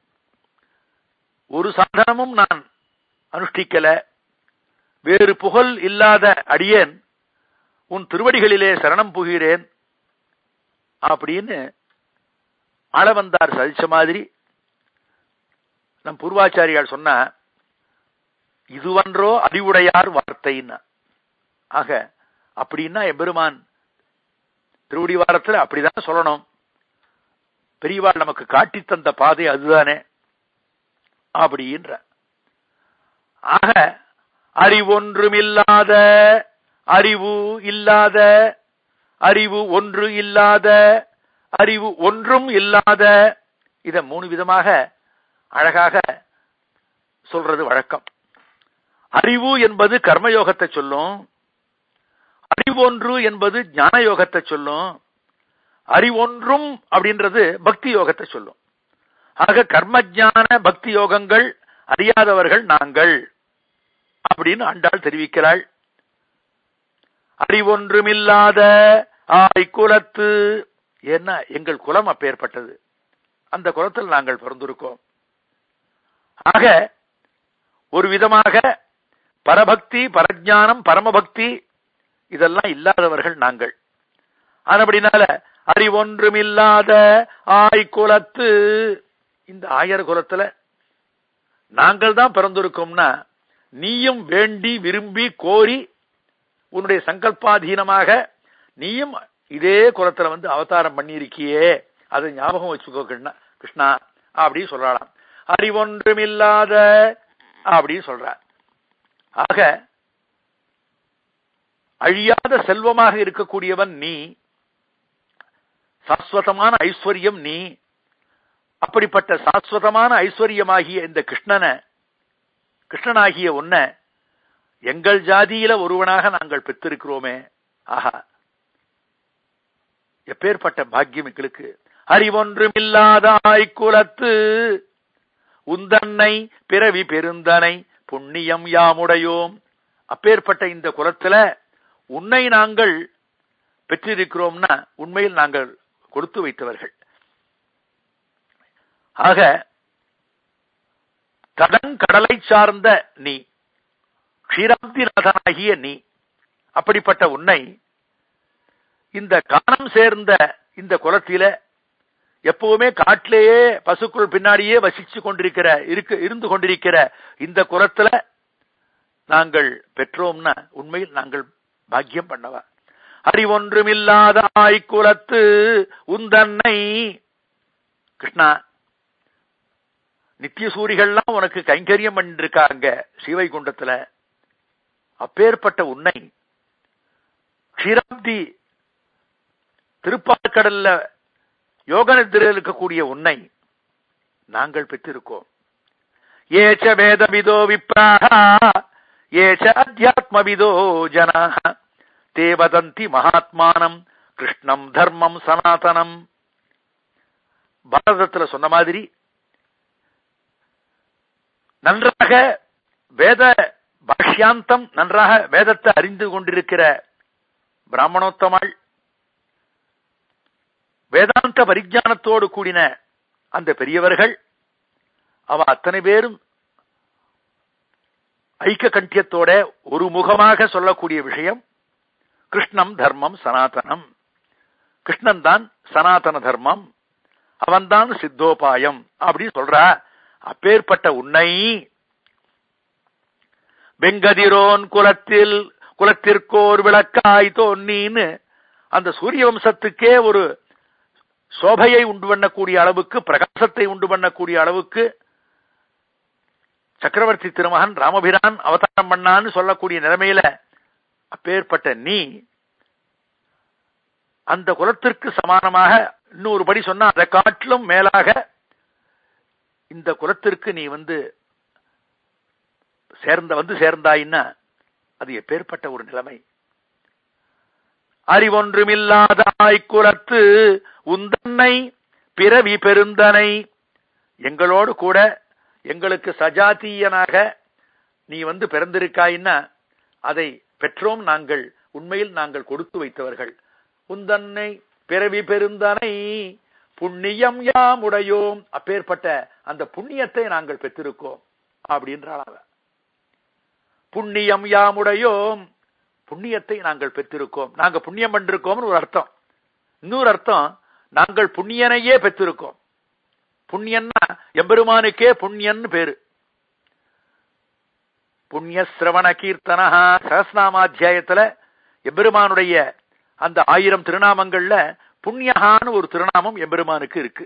ஒரு சாதனமும் நான் அனுஷ்டிக்கல வேறு புகழ் இல்லாத அடியேன் உன் திருவடிகளிலே சரணம் புகிறேன் அப்படின்னு ஆளவந்தார் சதிச்ச மாதிரி நம் பூர்வாச்சாரியால் சொன்ன இதுவன்றோ அறிவுடையார் வார்த்தைன்னா ஆக அப்படின்னா எம்பெருமான் திருவடி வாரத்தில் அப்படிதான் சொல்லணும் பெரியவாள் நமக்கு காட்டி தந்த பாதை அதுதானே அப்படின்ற ஆக அறிவொன்றுமில்லாத அறிவு இல்லாத அறிவு ஒன்று இல்லாத அறிவு ஒன்றும் இல்லாத இத மூணு விதமாக அழகாக சொல்றது வழக்கம் அறிவு என்பது கர்மயோகத்தை சொல்லும் அறிவொன்று என்பது ஞான யோகத்தை சொல்லும் அறிவொன்றும் அப்படின்றது பக்தி யோகத்தை சொல்லும் ஆக கர்ம ஞான பக்தி யோகங்கள் அறியாதவர்கள் நாங்கள் அப்படின்னு ஆண்டாள் தெரிவிக்கிறாள் அறிவொன்றுமில்லாத ஆய் குலத்து என்ன எங்கள் குலம் அப்பேற்பட்டது அந்த குலத்தில் நாங்கள் பிறந்திருக்கோம் ஆக ஒரு விதமாக பரபக்தி பரஜானம் பரமபக்தி இதெல்லாம் இல்லாதவர்கள் நாங்கள் அதுபடினால அறிவொன்றுமில்லாத ஆய் குலத்து இந்த ஆயர் குலத்துல நாங்கள் தான் பிறந்திருக்கோம்னா நீயும் வேண்டி விரும்பி கோரி உன்னுடைய சங்கல்பாதீனமாக நீயும் இதே குலத்துல வந்து அவதாரம் பண்ணியிருக்கியே அதை ஞாபகம் வச்சுக்கோ கிருஷ்ணா கிருஷ்ணா அப்படி சொல்லலாம் அறிவொன்றுமில்லாத அப்படின்னு சொல்றார் ஆக அழியாத செல்வமாக இருக்கக்கூடியவன் நீ சாஸ்வதமான ஐஸ்வர்யம் நீ அப்படிப்பட்ட சாஸ்வதமான ஐஸ்வர்யமாகிய இந்த கிருஷ்ணனை கிருஷ்ணனாகிய உன்ன எங்கள் ஜாதியில ஒருவனாக நாங்கள் பெற்றிருக்கிறோமே ஆஹா எப்பேற்பட்ட பாக்கியம் எங்களுக்கு அறிவொன்றுமில்லாத ஆய்குலத்து உந்தன்னை பிறவி பெருந்தனை புண்ணியம் யாமுடையோம் அப்பேற்பட்ட இந்த குலத்துல உன்னை நாங்கள் பெற்றிருக்கிறோம்னா உண்மையில் நாங்கள் கொடுத்து வைத்தவர்கள் ஆக கடலை சார்ந்த நீ க்ஷீராப்திநாதனாகிய நீ அப்படிப்பட்ட உன்னை இந்த காணம் சேர்ந்த இந்த குலத்தில எப்பவுமே காட்டிலேயே பசுக்குள் பின்னாடியே வசிச்சு கொண்டிருக்கிற இருக்கு இருந்து கொண்டிருக்கிற இந்த குலத்துல நாங்கள் பெற்றோம்னா உண்மையில் நாங்கள் பாக்கியம் பண்ணவா அறிவொன்றுமில்லாத ஆய்குலத்து உந்தன்னை கிருஷ்ணா நித்திய சூரிகள்லாம் உனக்கு கைங்கரியம் பண்ணிருக்காங்க ஸ்ரீவைகுண்டத்துல அப்பேற்பட்ட உன்னை க்ஷீராப்தி திருப்பாக்கடல்ல யோக நிதிரையில் இருக்கக்கூடிய உன்னை நாங்கள் பெற்றிருக்கோம் ஏச்ச வேதவிதோ விப்ராக ஏச்ச அத்தியாத்மவிதோ ஜனா தே வதந்தி மகாத்மானம் கிருஷ்ணம் தர்மம் சனாதனம் பாரதத்துல சொன்ன மாதிரி நன்றாக வேத பாஷ்யாந்தம் நன்றாக வேதத்தை அறிந்து கொண்டிருக்கிற பிராமணோத்தமாள் வேதாந்த பரிஜானத்தோடு கூடின அந்த பெரியவர்கள் அவ அத்தனை பேரும் ஐக்க கண்டியத்தோட ஒரு முகமாக சொல்லக்கூடிய விஷயம் கிருஷ்ணம் தர்மம் சனாதனம் கிருஷ்ணன் தான் சனாதன தர்மம் அவன்தான் சித்தோபாயம் அப்படின்னு சொல்ற அப்பேற்பட்ட உன்னை வெங்கதிரோன் குலத்தில் குலத்திற்கோர் விளக்காய் தோன்னின்னு அந்த சூரிய வம்சத்துக்கே ஒரு சோபையை உண்டு பண்ணக்கூடிய அளவுக்கு பிரகாசத்தை உண்டு பண்ணக்கூடிய அளவுக்கு சக்கரவர்த்தி திருமகன் ராமபிரான் அவதாரம் பண்ணான்னு சொல்லக்கூடிய நிலைமையில அப்பேற்பட்ட நீ அந்த குலத்திற்கு சமானமாக இன்னொரு படி சொன்னா அதை காட்டிலும் மேலாக இந்த குலத்திற்கு நீ வந்து சேர்ந்த வந்து சேர்ந்தாயின்னா அது எப்பேற்பட்ட ஒரு நிலைமை அறிவொன்றுமில்லாதாய் குலத்து உந்தன்னை பிறவி பெருந்தனை எங்களோடு கூட எங்களுக்கு சஜாத்தியனாக நீ வந்து பிறந்திருக்காயின்னா அதை பெற்றோம் நாங்கள் உண்மையில் நாங்கள் கொடுத்து வைத்தவர்கள் உந்தன்னை பிறவி பெருந்தனை புண்ணியம் யாம் உடையோம் அப்பேற்பட்ட அந்த புண்ணியத்தை நாங்கள் பெற்றிருக்கோம் அப்படின்றாள் அவ புண்ணியம் யாமுடையோம் புண்ணியத்தை நாங்கள் பெற்றிருக்கோம் நாங்க புண்ணியம் பண்ணிருக்கோம்னு ஒரு அர்த்தம் இன்னொரு அர்த்தம் நாங்கள் புண்ணியனையே பெற்றிருக்கோம் புண்ணியன்னா எம்பெருமானுக்கே புண்ணியன்னு பேரு புண்ணிய சிரவண கீர்த்தனா சகஸ்நாமாத்தியாயத்துல எம்பெருமானுடைய அந்த ஆயிரம் திருநாமங்கள்ல புண்ணியகான்னு ஒரு திருநாமம் எம்பெருமானுக்கு இருக்கு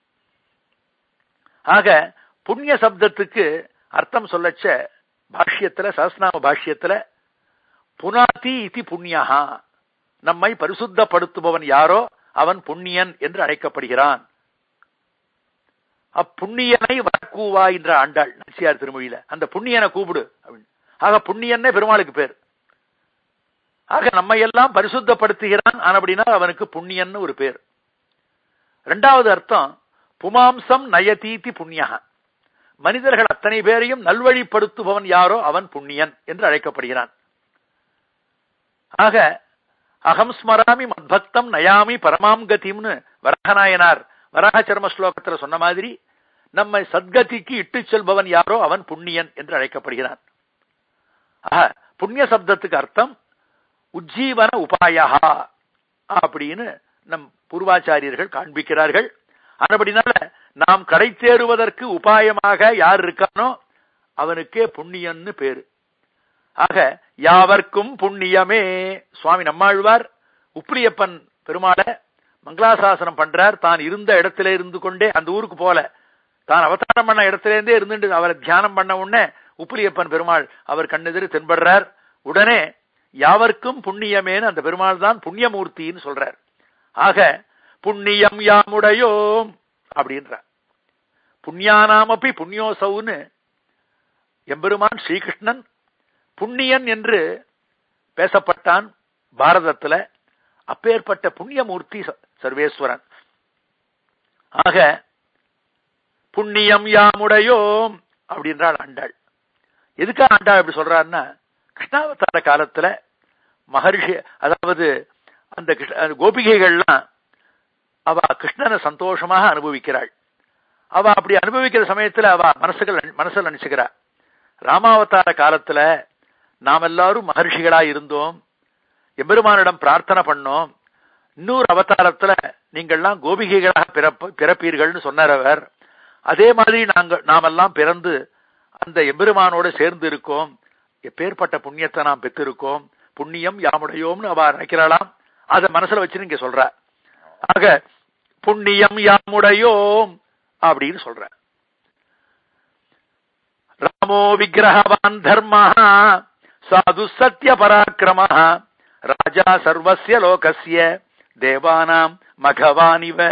ஆக புண்ணிய சப்தத்துக்கு அர்த்தம் சொல்லச்ச பாஷ்யத்துல சஹஸ்நாம பாஷ்யத்துல புனாதி இதி புண்ணியகா நம்மை பரிசுத்தப்படுத்துபவன் யாரோ அவன் புண்ணியன் என்று அழைக்கப்படுகிறான் அப்புண்ணியனை வரக்கூவா என்ற ஆண்டாள் நச்சியார் திருமொழியில அந்த புண்ணியனை கூப்பிடு அப்படின்னு ஆக புண்ணியன்னே பெருமாளுக்கு பேர் ஆக நம்ம எல்லாம் பரிசுத்தப்படுத்துகிறான் அப்படின்னா அவனுக்கு புண்ணியன்னு ஒரு பேர் இரண்டாவது அர்த்தம் புமாம்சம் நயதீதி புண்ணியா மனிதர்கள் அத்தனை பேரையும் நல்வழிப்படுத்துபவன் யாரோ அவன் புண்ணியன் என்று அழைக்கப்படுகிறான் ஆக அகம் ஸ்மராமி மத்பக்தம் நயாமி பரமாம் கதிம்னு வரகநாயனார் வரக சர்ம ஸ்லோகத்துல சொன்ன மாதிரி நம்மை சத்கதிக்கு இட்டு செல்பவன் யாரோ அவன் புண்ணியன் என்று அழைக்கப்படுகிறான் ஆக புண்ணிய சப்தத்துக்கு அர்த்தம் உஜ்ஜீவன உபாயா அப்படின்னு நம் பூர்வாச்சாரியர்கள் காண்பிக்கிறார்கள் அப்படினால நாம் கடை தேறுவதற்கு உபாயமாக யார் இருக்கானோ அவனுக்கே புண்ணியன்னு பேரு ஆக யாவர்க்கும் புண்ணியமே சுவாமி நம்மாழ்வார் உப்பிலியப்பன் பெருமாளை மங்களாசாசனம் பண்றார் தான் இருந்த இடத்துல இருந்து கொண்டே அந்த ஊருக்கு போல தான் அவதாரம் பண்ண இடத்துல இருந்தே இருந்துட்டு அவரை தியானம் பண்ண உடனே உப்பிலியப்பன் பெருமாள் அவர் கண்ணெதிர் தென்படுறார் உடனே யாவர்க்கும் புண்ணியமேன்னு அந்த பெருமாள் தான் புண்ணியமூர்த்தின்னு சொல்றார் ஆக புண்ணியம் யாமுடையோம் அப்படின்றார் புண்ணியானாமப்பி புண்ணியோசவுன்னு எம்பெருமான் ஸ்ரீகிருஷ்ணன் புண்ணியன் என்று பேசப்பட்டான் பாரதத்துல அப்பேற்பட்ட புண்ணியமூர்த்தி சர்வேஸ்வரன் ஆக புண்ணியம் யாமுடையோம் அப்படின்றாள் ஆண்டாள் எதுக்காக ஆண்டாள் அப்படி சொல்றாருன்னா கிருஷ்ணாவதார காலத்துல மகர்ஷி அதாவது அந்த கோபிகைகள்லாம் அவ கிருஷ்ணனை சந்தோஷமாக அனுபவிக்கிறாள் அவ அப்படி அனுபவிக்கிற சமயத்துல அவ மனசுகள் மனசுல நினைச்சுக்கிறா ராமாவதார காலத்துல நாம் எல்லாரும் மகர்ஷிகளா இருந்தோம் எம்பெருமானிடம் பிரார்த்தனை பண்ணோம் இன்னொரு அவதாரத்துல நீங்கள்லாம் கோபிகைகளாக பிறப்ப பிறப்பீர்கள்னு சொன்னார் அவர் அதே மாதிரி நாங்கள் நாமெல்லாம் பிறந்து அந்த எம்பெருமானோட சேர்ந்து இருக்கோம் எப்பேற்பட்ட புண்ணியத்தை நாம் பெற்றிருக்கோம் புண்ணியம் யாமுடையோம்னு அவ நினைக்கிறாளாம் அத மனசுல வச்சு நீங்க சொல்ற ஆக புண்ணியம் யாமுடையோம் அப்படின்னு சொல்ற ராமோ விக்கிரகவான் தர்மா சாது சத்திய பராக்கிரம ராஜா சர்வசிய லோகசிய தேவானாம் மகவானிவ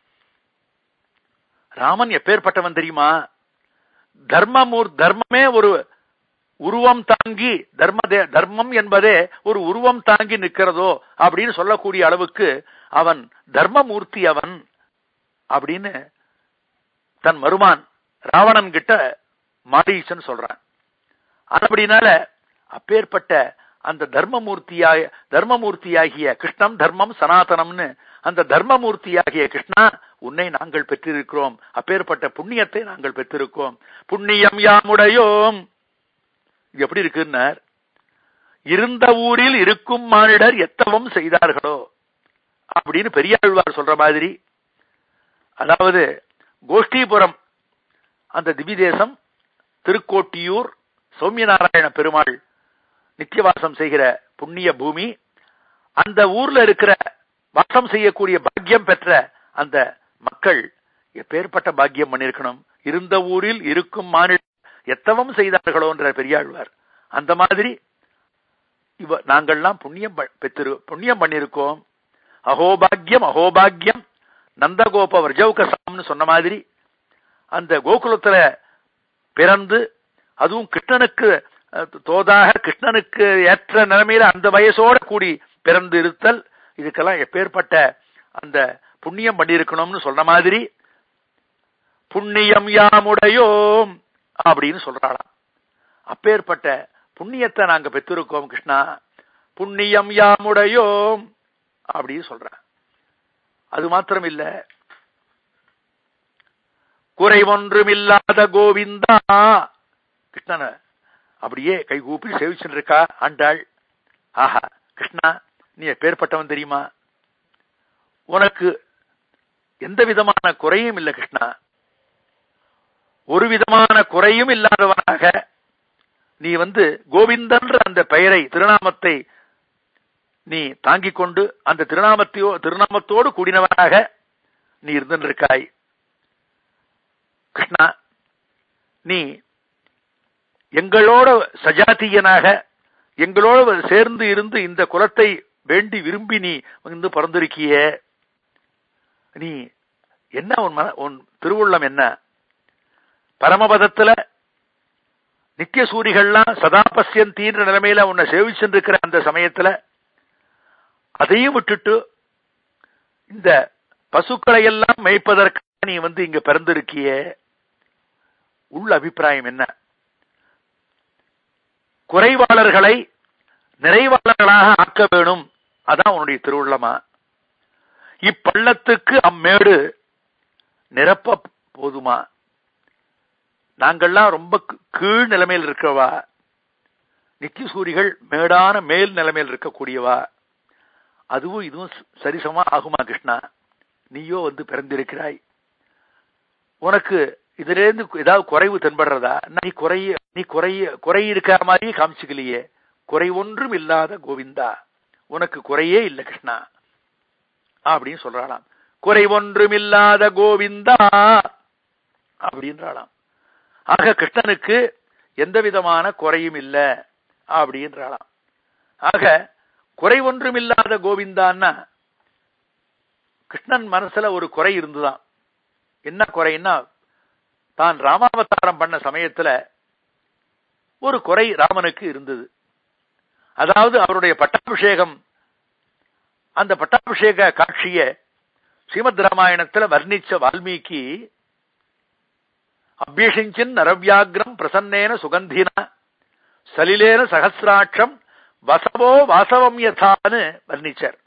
ராமன் எப்பேற்பட்டவன் தெரியுமா தர்மமூர் தர்மமே ஒரு உருவம் தாங்கி தர்ம தர்மம் என்பதே ஒரு உருவம் தாங்கி நிற்கிறதோ அப்படின்னு சொல்லக்கூடிய அளவுக்கு அவன் தர்மமூர்த்தி அவன் அப்படின்னு தன் மருமான் ராவணன் கிட்ட மாரீசன் சொல்றான் அப்படினால அப்பேற்பட்ட அந்த தர்மமூர்த்தியாய தர்மமூர்த்தியாகிய கிருஷ்ணம் தர்மம் சனாதனம்னு அந்த தர்மமூர்த்தியாகிய கிருஷ்ணா உன்னை நாங்கள் பெற்றிருக்கிறோம் அப்பேற்பட்ட புண்ணியத்தை நாங்கள் பெற்றிருக்கோம் புண்ணியம் யாமுடையோம் இது எப்படி இருக்குன்னார் இருந்த ஊரில் இருக்கும் மானிடர் எத்தவம் செய்தார்களோ அப்படின்னு பெரியாழ்வார் சொல்ற மாதிரி அதாவது கோஷ்டிபுரம் அந்த திவிதேசம் திருக்கோட்டியூர் சௌமியநாராயண பெருமாள் நித்தியவாசம் செய்கிற புண்ணிய பூமி அந்த ஊர்ல இருக்கிற வாசம் செய்யக்கூடிய பாக்கியம் பெற்ற அந்த மக்கள் எப்பேற்பட்ட பாக்கியம் பண்ணிருக்கணும் இருந்த ஊரில் இருக்கும் மாநில எத்தவம் செய்தார்களோன்ற பெரியாழ்வார் அந்த மாதிரி இவ நாங்கள்லாம் புண்ணியம் பெற்றிரு புண்ணியம் பண்ணிருக்கோம் அகோபாக்கியம் அகோபாக்கியம் நந்தகோப வர்ஜவுகசாம்னு சொன்ன மாதிரி அந்த கோகுலத்துல பிறந்து அதுவும் கிருஷ்ணனுக்கு தோதாக கிருஷ்ணனுக்கு ஏற்ற நிலைமையில அந்த வயசோட கூடி பிறந்து இருத்தல் இதுக்கெல்லாம் எப்பேற்பட்ட அந்த புண்ணியம் பண்ணியிருக்கணும்னு சொன்ன மாதிரி புண்ணியம் யாமுடையோம் அப்படின்னு சொல்றாளாம் அப்பேற்பட்ட புண்ணியத்தை நாங்க பெற்றிருக்கோம் கிருஷ்ணா புண்ணியம் யாமுடையோம் அப்படின்னு சொல்ற அது மாத்திரம் இல்ல குறைவொன்றுமில்லாத கோவிந்தா கிருஷ்ணன அப்படியே கை கூப்பி சேவிச்சுட்டு இருக்கா ஆண்டாள் ஆஹா கிருஷ்ணா நீ எப்பேற்பட்டவன் தெரியுமா உனக்கு எந்த விதமான குறையும் இல்லை கிருஷ்ணா ஒரு விதமான குறையும் இல்லாதவனாக நீ வந்து கோவிந்தன்ற அந்த பெயரை திருநாமத்தை நீ தாங்கிக் கொண்டு அந்த திருநாமத்தையோ திருநாமத்தோடு கூடினவனாக நீ இருந்திருக்காய் கிருஷ்ணா நீ எங்களோட சஜாத்தியனாக எங்களோட சேர்ந்து இருந்து இந்த குலத்தை வேண்டி விரும்பி நீ வந்து பிறந்திருக்கிய நீ என்ன உன் மன உன் திருவுள்ளம் என்ன பரமபதத்துல நித்திய சூரிகள்லாம் சதா பசியந்தீன்ற நிலைமையில உன்னை சேவிச்சுருக்கிற அந்த சமயத்துல அதையும் விட்டுட்டு இந்த பசுக்களை எல்லாம் மேய்ப்பதற்காக நீ வந்து இங்க பிறந்திருக்கிய உள்ள அபிப்பிராயம் என்ன குறைவாளர்களை நிறைவாளர்களாக ஆக்க வேணும் அதான் உன்னுடைய திருவுள்ளமா இப்பள்ளத்துக்கு அம்மேடு நிரப்ப போதுமா நாங்கள்லாம் ரொம்ப கீழ் நிலைமையில் இருக்கவா நித்திய சூரிகள் மேடான மேல் நிலைமையில் இருக்கக்கூடியவா அதுவும் இதுவும் சரிசமா ஆகுமா கிருஷ்ணா நீயோ வந்து பிறந்திருக்கிறாய் உனக்கு இதுல இருந்து ஏதாவது குறைவு தென்படுறதா நீ குறைய நீ குறைய குறை இருக்கிற மாதிரியே காமிச்சுக்கலையே குறை ஒன்றும் இல்லாத கோவிந்தா உனக்கு குறையே இல்லை கிருஷ்ணா அப்படின்னு சொல்றாளாம் குறை ஒன்றும் இல்லாத கோவிந்தா அப்படின்றாளாம் ஆக கிருஷ்ணனுக்கு எந்த விதமான குறையும் இல்லை அப்படின்றாளாம் ஆக குறை ஒன்றும் இல்லாத கோவிந்தான்னா கிருஷ்ணன் மனசுல ஒரு குறை இருந்துதான் என்ன குறைன்னா தான் ராமாவதாரம் பண்ண சமயத்துல ஒரு குறை ராமனுக்கு இருந்தது அதாவது அவருடைய பட்டாபிஷேகம் அந்த பட்டாபிஷேக காட்சிய ஸ்ரீமத் ராமாயணத்துல வர்ணிச்ச வால்மீகி அபியசிஞ்சின் நரவியாகிரம் பிரசன்னேன சுகந்தினா சலிலேன சகசிராட்சம் வசவோ வாசவம் யதான்னு வர்ணிச்சார்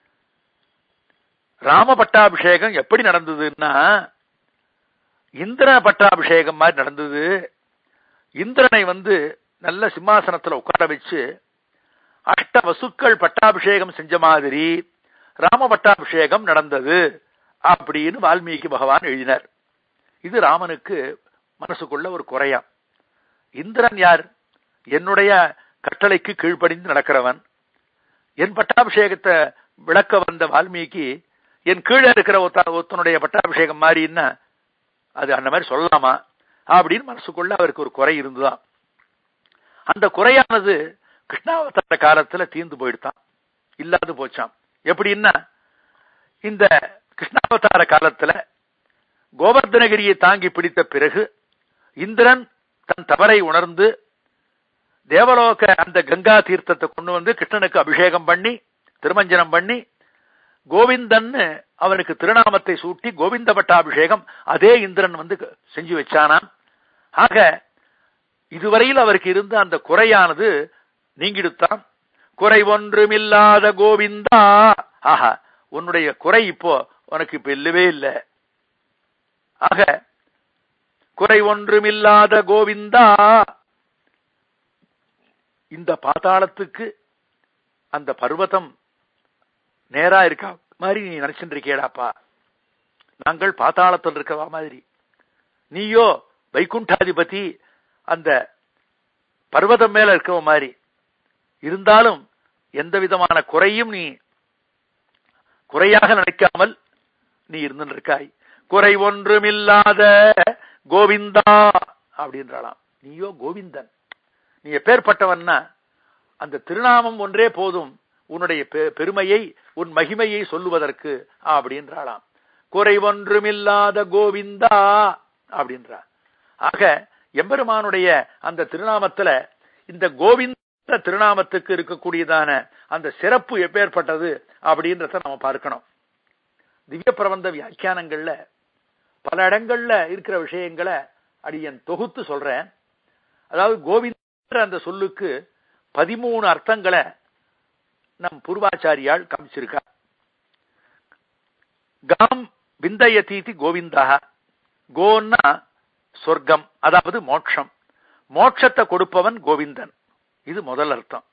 ராம பட்டாபிஷேகம் எப்படி நடந்ததுன்னா இந்திர பட்டாபிஷேகம் மாதிரி நடந்தது இந்திரனை வந்து நல்ல சிம்மாசனத்துல உட்கார வச்சு அஷ்ட வசுக்கள் பட்டாபிஷேகம் செஞ்ச மாதிரி ராம பட்டாபிஷேகம் நடந்தது அப்படின்னு வால்மீகி பகவான் எழுதினார் இது ராமனுக்கு மனசுக்குள்ள ஒரு குறையா இந்திரன் யார் என்னுடைய கட்டளைக்கு கீழ்ப்படிந்து நடக்கிறவன் என் பட்டாபிஷேகத்தை விளக்க வந்த வால்மீகி என் கீழே இருக்கிற ஒருத்தனுடைய பட்டாபிஷேகம் மாதிரின்னா அது அந்த மாதிரி சொல்லலாமா அப்படின்னு மனசுக்குள்ள அவருக்கு ஒரு குறை இருந்துதான் அந்த குறையானது கிருஷ்ணாவதார காலத்துல தீர்ந்து போயிடுதான் இல்லாது போச்சாம் எப்படின்னா இந்த கிருஷ்ணாவதார காலத்துல கோவர்தனகிரியை தாங்கி பிடித்த பிறகு இந்திரன் தன் தவறை உணர்ந்து தேவலோக அந்த கங்கா தீர்த்தத்தை கொண்டு வந்து கிருஷ்ணனுக்கு அபிஷேகம் பண்ணி திருமஞ்சனம் பண்ணி கோவிந்தன்னு அவனுக்கு திருநாமத்தை சூட்டி கோவிந்த பட்டாபிஷேகம் அதே இந்திரன் வந்து செஞ்சு வச்சானாம் ஆக இதுவரையில் அவருக்கு இருந்த அந்த குறையானது நீங்கிடுத்தான் குறை ஒன்றுமில்லாத கோவிந்தா ஆஹா உன்னுடைய குறை இப்போ உனக்கு இப்ப இல்லவே இல்லை ஆக குறை ஒன்றுமில்லாத கோவிந்தா இந்த பாதாளத்துக்கு அந்த பர்வதம் நேரா இருக்கா மாதிரி நீ நினைச்சுட்டு இருக்கியடாப்பா நாங்கள் பாத்தாளத்தில் இருக்கவா மாதிரி நீயோ வைகுண்டாதிபதி அந்த பர்வதம் மேல இருக்கவ மாதிரி இருந்தாலும் எந்த விதமான குறையும் நீ குறையாக நினைக்காமல் நீ இருந்து இருக்காய் குறை ஒன்றுமில்லாத கோவிந்தா அப்படின்றாளாம் நீயோ கோவிந்தன் நீ எப்பேற்பட்டவன்னா அந்த திருநாமம் ஒன்றே போதும் உன்னுடைய பெருமையை உன் மகிமையை சொல்லுவதற்கு அப்படின்றாளாம் குறை ஒன்றுமில்லாத கோவிந்தா அப்படின்றா ஆக எம்பெருமானுடைய அந்த திருநாமத்துல இந்த கோவிந்த திருநாமத்துக்கு இருக்கக்கூடியதான அந்த சிறப்பு எப்பேற்பட்டது அப்படின்றத நம்ம பார்க்கணும் திவ்ய பிரபந்த வியாக்கியானங்கள்ல பல இடங்கள்ல இருக்கிற விஷயங்களை அடியன் தொகுத்து சொல்றேன் அதாவது கோவிந்த அந்த சொல்லுக்கு பதிமூணு அர்த்தங்களை நம் பூர்வாச்சாரியால் காமிச்சிருக்கா காம் விந்தயதீதி கோவிந்தா கோன்னா சொர்க்கம் அதாவது மோட்சம் மோட்சத்தை கொடுப்பவன் கோவிந்தன் இது முதல் அர்த்தம்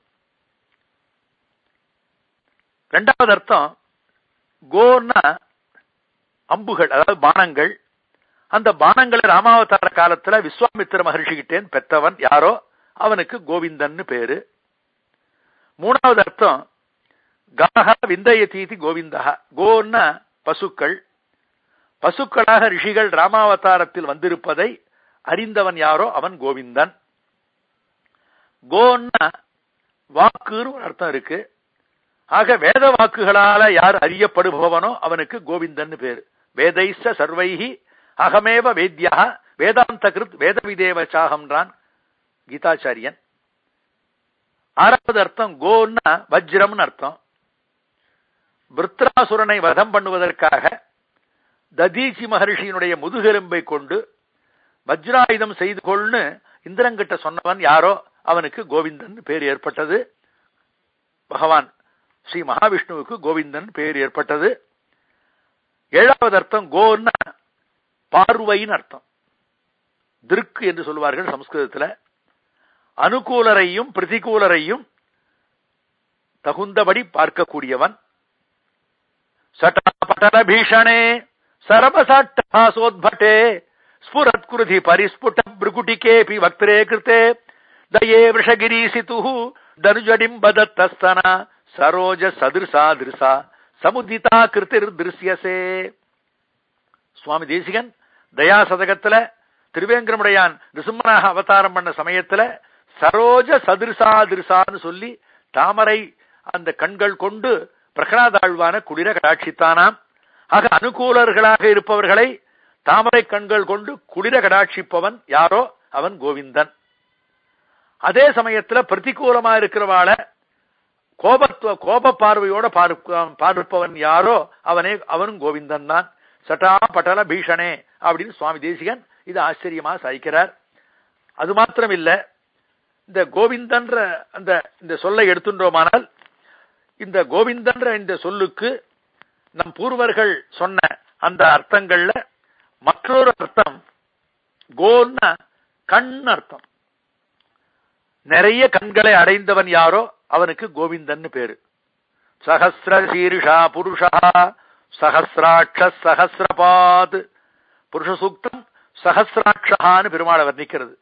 ரெண்டாவது அர்த்தம் கோன்னா அம்புகள் அதாவது பானங்கள் அந்த பானங்களை ராமாவதார காலத்துல விஸ்வாமித்திர மகர்ஷிகிட்டேன் பெற்றவன் யாரோ அவனுக்கு கோவிந்தன்னு பேரு மூணாவது அர்த்தம் காக விந்தயதீதி கோவிந்தா கோன்னா பசுக்கள் பசுக்களாக ரிஷிகள் ராமாவதாரத்தில் வந்திருப்பதை அறிந்தவன் யாரோ அவன் கோவிந்தன் கோன்னா வாக்குன்னு ஒரு அர்த்தம் இருக்கு ஆக வேத வாக்குகளால யார் அறியப்படுபவனோ அவனுக்கு கோவிந்தன் பேரு வேதைஸ்ஸ சர்வைஹி அகமேவ வேத்யா வேதாந்த கிருத் வேதவிதேவ சாகம்ன்றான் கீதாச்சாரியன் ஆறாவது அர்த்தம் கோன்னா வஜ்ரம்னு அர்த்தம் விருத்ராசுரனை வதம் பண்ணுவதற்காக ததீசி மகர்ஷியினுடைய முதுகெலும்பை கொண்டு வஜ்ராயுதம் செய்து கொள்னு இந்திரங்கிட்ட சொன்னவன் யாரோ அவனுக்கு கோவிந்தன் பேர் ஏற்பட்டது பகவான் ஸ்ரீ மகாவிஷ்ணுவுக்கு கோவிந்தன் பேர் ஏற்பட்டது ஏழாவது அர்த்தம் கோன்னா பார்வையின் அர்த்தம் திருக்கு என்று சொல்வார்கள் சம்ஸ்கிருதத்தில் அனுகூலரையும் பிரதிகூலரையும் தகுந்தபடி பார்க்கக்கூடியவன் சட்டாபட்டல பீஷணே சரமசாட்டோத்பட்டே ஸ்புரத்குருதி பரிஸ்புட பிருகுட்டிகேபி வக்திரே கிருத்தே தயே விஷகிரீசிது தனுஜடிம்பதத்தஸ்தன சரோஜ சதிர்சா திருசா சமுதிதா கிருத்திர் திருசியசே சுவாமி தேசிகன் தயா சதகத்துல திருவேங்கரமுடையான் நிசும்மனாக அவதாரம் பண்ண சமயத்துல சரோஜ சதிர்சா திருசான்னு சொல்லி தாமரை அந்த கண்கள் கொண்டு பிரகலாதாழ்வான குளிர கடாட்சித்தானாம் ஆக அனுகூலர்களாக இருப்பவர்களை தாமரை கண்கள் கொண்டு குளிர கடாட்சிப்பவன் யாரோ அவன் கோவிந்தன் அதே சமயத்துல பிரதிகூலமா இருக்கிறவாள கோபத்துவ கோப பார்வையோட பார்ப்பவன் யாரோ அவனே அவனும் கோவிந்தன் தான் சட்டா பட்டல பீஷணே அப்படின்னு சுவாமி தேசிகன் இது ஆச்சரியமா சாய்க்கிறார் அது மாத்திரம் இல்ல இந்த கோவிந்தன்ற அந்த இந்த சொல்லை எடுத்துட்டோமானால் இந்த கோவிந்தன்ற இந்த சொல்லுக்கு நம் பூர்வர்கள் சொன்ன அந்த அர்த்தங்கள்ல மற்றொரு அர்த்தம் கோன்னா கண் அர்த்தம் நிறைய கண்களை அடைந்தவன் யாரோ அவனுக்கு கோவிந்தன் பேரு சகசிர சீருஷா புருஷா சகசிராட்ச சகசிரபாத் புருஷ சூக்தம் சகசிராட்சகான்னு பெருமாளை வர்ணிக்கிறது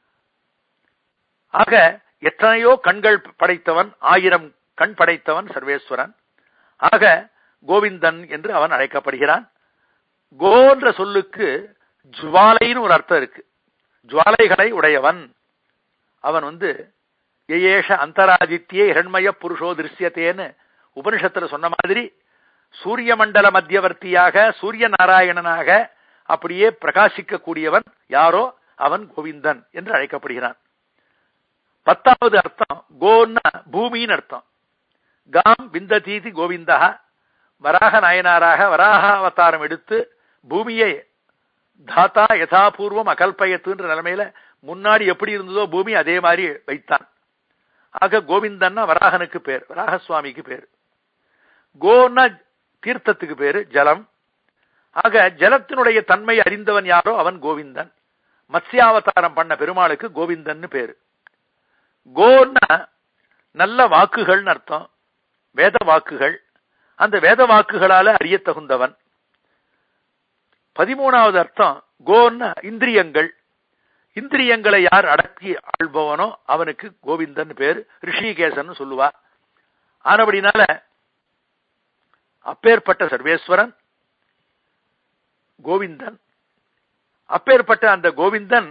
ஆக எத்தனையோ கண்கள் படைத்தவன் ஆயிரம் கண் படைத்தவன் சர்வேஸ்வரன் ஆக கோவிந்தன் என்று அவன் அழைக்கப்படுகிறான் கோன்ற சொல்லுக்கு ஜுவாலைன்னு ஒரு அர்த்தம் இருக்கு ஜுவாலைகளை உடையவன் அவன் வந்து ஏஷ அந்தராதித்யே இரண்மய புருஷோ திருஷ்யத்தேன்னு உபனிஷத்துல சொன்ன மாதிரி சூரிய மண்டல மத்தியவர்த்தியாக சூரிய நாராயணனாக அப்படியே பிரகாசிக்க கூடியவன் யாரோ அவன் கோவிந்தன் என்று அழைக்கப்படுகிறான் பத்தாவது அர்த்தம் கோன்னா பூமியின் அர்த்தம் காம் விந்ததீதி கோவிந்தா வராக நாயனாராக வராக அவதாரம் எடுத்து பூமியை தாத்தா யதாபூர்வம் அகல்பயத்துன்ற நிலைமையில முன்னாடி எப்படி இருந்ததோ பூமி அதே மாதிரி வைத்தான் ஆக கோவிந்தன்னா வராகனுக்கு பேர் வராக சுவாமிக்கு பேர் கோன்னா தீர்த்தத்துக்கு பேரு ஜலம் ஆக ஜலத்தினுடைய தன்மை அறிந்தவன் யாரோ அவன் கோவிந்தன் மத்ஸ்யாவதாரம் பண்ண பெருமாளுக்கு கோவிந்தன் பேரு கோன்னா நல்ல வாக்குகள்னு அர்த்தம் வேத வாக்குகள் அந்த வேத வாக்குகளால அறிய தகுந்தவன் பதிமூணாவது அர்த்தம் கோன்னா இந்திரியங்கள் இந்திரியங்களை யார் அடக்கி ஆள்பவனோ அவனுக்கு கோவிந்தன் பேர் ரிஷிகேசன் சொல்லுவா ஆனபடினால அப்பேற்பட்ட சர்வேஸ்வரன் கோவிந்தன் அப்பேற்பட்ட அந்த கோவிந்தன்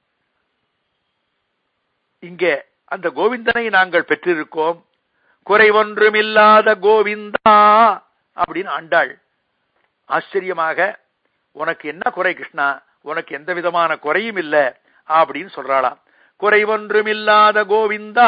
இங்கே அந்த கோவிந்தனை நாங்கள் பெற்றிருக்கோம் குறைவொன்றுமில்லாத கோவிந்தா அப்படின்னு ஆண்டாள் ஆச்சரியமாக உனக்கு என்ன குறை கிருஷ்ணா உனக்கு எந்த விதமான குறையும் இல்ல அப்படின்னு சொல்றாளாம் குறைவொன்றுமில்லாத கோவிந்தா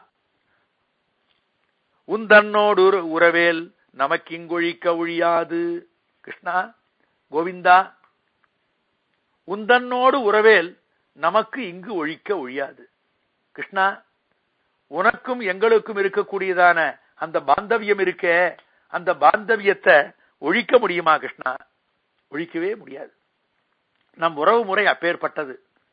உந்தன்னோடு உறவேல் நமக்கிங்கொழிக்க ஒழியாது கிருஷ்ணா கோவிந்தா உந்தன்னோடு உறவேல் நமக்கு இங்கு ஒழிக்க ஒழியாது கிருஷ்ணா உனக்கும் எங்களுக்கும் இருக்கக்கூடியதான அந்த பாந்தவியம் இருக்க அந்த பாந்தவியத்தை ஒழிக்க முடியுமா கிருஷ்ணா ஒழிக்கவே முடியாது நம் உறவு முறை அப்பேற்பட்டது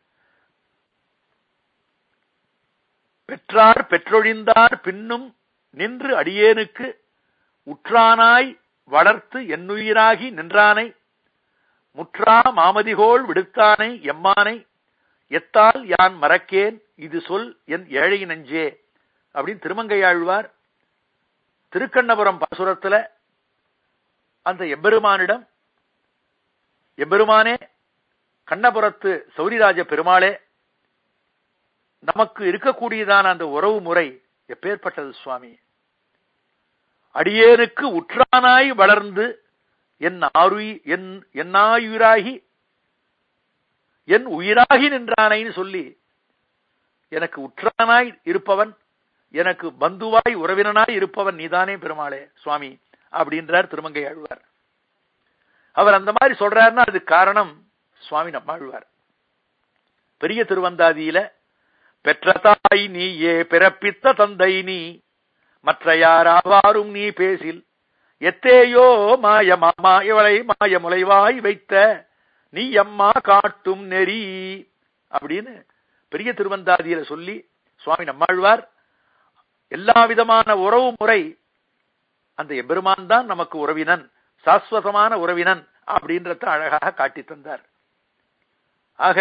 பெற்றார் பெற்றொழிந்தார் பின்னும் நின்று அடியேனுக்கு உற்றானாய் வளர்த்து என்னுயிராகி நின்றானை முற்றா மாமதிகோள் விடுத்தானை எம்மானை எத்தால் யான் மறக்கேன் இது சொல் என் ஏழை நெஞ்சே அப்படின்னு திருமங்கையாழ்வார் திருக்கண்ணபுரம் பாசுரத்துல அந்த எம்பெருமானிடம் எம்பெருமானே கண்ணபுரத்து சௌரிராஜ பெருமாளே நமக்கு இருக்கக்கூடியதான அந்த உறவு முறை எப்பேற்பட்டது சுவாமி அடியேனுக்கு உற்றானாய் வளர்ந்து என் ஆருயி என் என்னாயுராகி என் உயிராகி நின்றானைன்னு சொல்லி எனக்கு உற்றானாய் இருப்பவன் எனக்கு பந்துவாய் உறவினனாய் இருப்பவன் நீதானே பெருமாளே சுவாமி அப்படின்றார் திருமங்கை ஆழ்வார் அவர் அந்த மாதிரி சொல்றாருன்னா அது காரணம் சுவாமி நம்மாழ்வார் பெரிய திருவந்தாதியில பெற்ற தாய் நீயே பிறப்பித்த தந்தை நீ மற்ற யாராவாரும் நீ பேசில் எத்தேயோ மாய மாமா இவளை மாய முளைவாய் வைத்த நீ அம்மா காட்டும் நெறி அப்படின்னு பெரிய திருவந்தாதியில சொல்லி சுவாமி நம்மாழ்வார் எல்லா விதமான உறவு முறை அந்த எம்பெருமான் தான் நமக்கு உறவினன் சாஸ்வதமான உறவினன் அப்படின்றத அழகாக காட்டி தந்தார் ஆக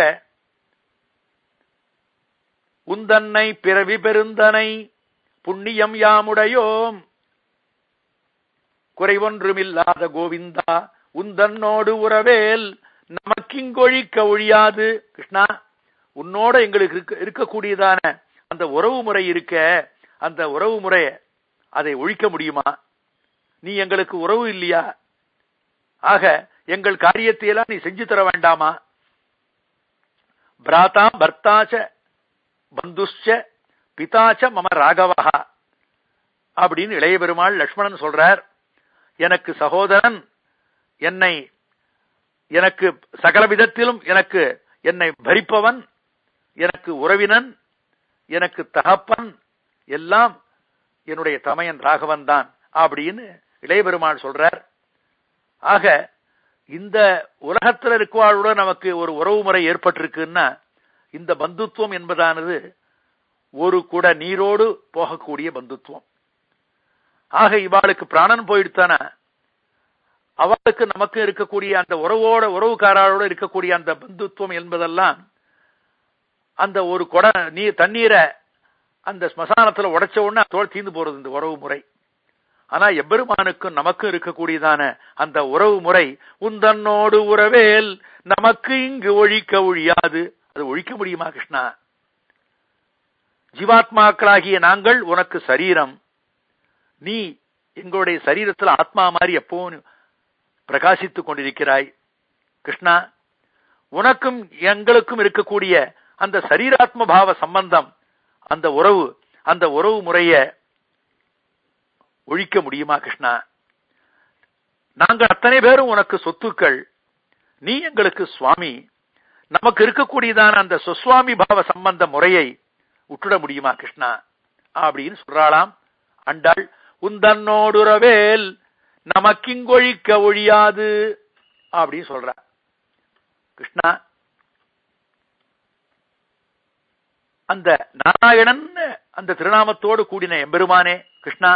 உந்தன்னை பிறவி பெருந்தனை புண்ணியம் யாமுடையோம் குறைவொன்றுமில்லாத கோவிந்தா உந்தன்னோடு உறவேல் நமக்கிங்கொழிக்க ஒழியாது கிருஷ்ணா உன்னோட எங்களுக்கு இருக்க இருக்கக்கூடியதான அந்த உறவு முறை இருக்க அந்த உறவு முறைய அதை ஒழிக்க முடியுமா நீ எங்களுக்கு உறவு இல்லையா ஆக எங்கள் காரியத்தை எல்லாம் நீ செஞ்சு தர வேண்டாமா பிராதா பர்த்தாச்ச பந்துஷ்ச பிதாச்ச மம ராகவா அப்படின்னு இளைய பெருமாள் லக்ஷ்மணன் சொல்றார் எனக்கு சகோதரன் என்னை எனக்கு சகல விதத்திலும் எனக்கு என்னை பரிப்பவன் எனக்கு உறவினன் எனக்கு தகப்பன் எல்லாம் என்னுடைய தமையன் ராகவன் தான் அப்படின்னு இளையபெருமாள் சொல்றார் ஆக இந்த உலகத்தில் இருக்கவாளுடன் நமக்கு ஒரு உறவு முறை ஏற்பட்டிருக்குன்னா இந்த பந்துத்துவம் என்பதானது ஒரு கூட நீரோடு போகக்கூடிய பந்துத்துவம் ஆக இவாளுக்கு பிராணன் போயிடுத்தானா அவளுக்கு நமக்கு இருக்கக்கூடிய அந்த உறவோட உறவுக்காரோட இருக்கக்கூடிய அந்த பந்துத்துவம் என்பதெல்லாம் அந்த ஒரு கொட நீர் தண்ணீரை அந்த ஸ்மசானத்துல உடைச்ச உடனே தோல் தீர்ந்து போறது இந்த உறவு முறை ஆனா எம்பெருமானுக்கும் நமக்கும் இருக்கக்கூடியதான அந்த உறவு முறை உந்தன்னோடு உறவேல் நமக்கு இங்கு ஒழிக்க ஒழியாது அது ஒழிக்க முடியுமா கிருஷ்ணா ஜீவாத்மாக்களாகிய நாங்கள் உனக்கு சரீரம் நீ எங்களுடைய சரீரத்தில் ஆத்மா மாதிரி எப்பவும் பிரகாசித்துக் கொண்டிருக்கிறாய் கிருஷ்ணா உனக்கும் எங்களுக்கும் இருக்கக்கூடிய அந்த சரீராத்ம பாவ சம்பந்தம் அந்த உறவு அந்த உறவு முறைய ஒழிக்க முடியுமா கிருஷ்ணா நாங்கள் அத்தனை பேரும் உனக்கு சொத்துக்கள் நீ எங்களுக்கு சுவாமி நமக்கு இருக்கக்கூடியதான அந்த சுஸ்வாமி பாவ சம்பந்த முறையை விட்டுட முடியுமா கிருஷ்ணா அப்படின்னு சொல்றாளாம் அண்டாள் உந்தன்னோடுறவேல் நமக்கிங்கொழிக்க ஒழியாது அப்படின்னு சொல்ற கிருஷ்ணா அந்த நாராயணன் அந்த திருநாமத்தோடு கூடின எம்பெருமானே கிருஷ்ணா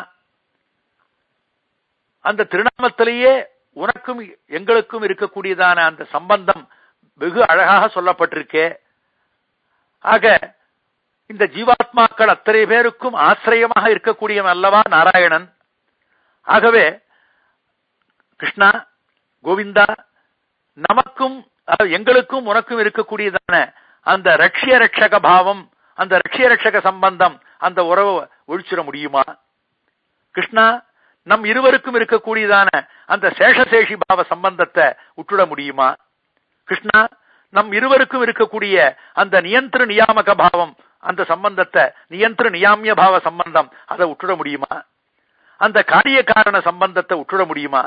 அந்த திருநாமத்திலேயே உனக்கும் எங்களுக்கும் இருக்கக்கூடியதான அந்த சம்பந்தம் வெகு அழகாக சொல்லப்பட்டிருக்கே ஆக இந்த ஜீவாத்மாக்கள் அத்தனை பேருக்கும் ஆசிரியமாக இருக்கக்கூடியவன் அல்லவா நாராயணன் ஆகவே கிருஷ்ணா கோவிந்தா நமக்கும் எங்களுக்கும் உனக்கும் இருக்கக்கூடியதான அந்த ரட்சிய ரட்சக பாவம் அந்த ரட்சிய ரட்சக சம்பந்தம் அந்த உறவை ஒழிச்சிட முடியுமா கிருஷ்ணா நம் இருவருக்கும் இருக்கக்கூடியதான அந்த சேஷசேஷி பாவ சம்பந்தத்தை விட்டுட முடியுமா கிருஷ்ணா நம் இருவருக்கும் இருக்கக்கூடிய அந்த நியந்திர நியாமக பாவம் அந்த சம்பந்தத்தை நியந்திர நியாமிய பாவ சம்பந்தம் அதை விட்டுட முடியுமா அந்த காரிய காரண சம்பந்தத்தை விட்டுட முடியுமா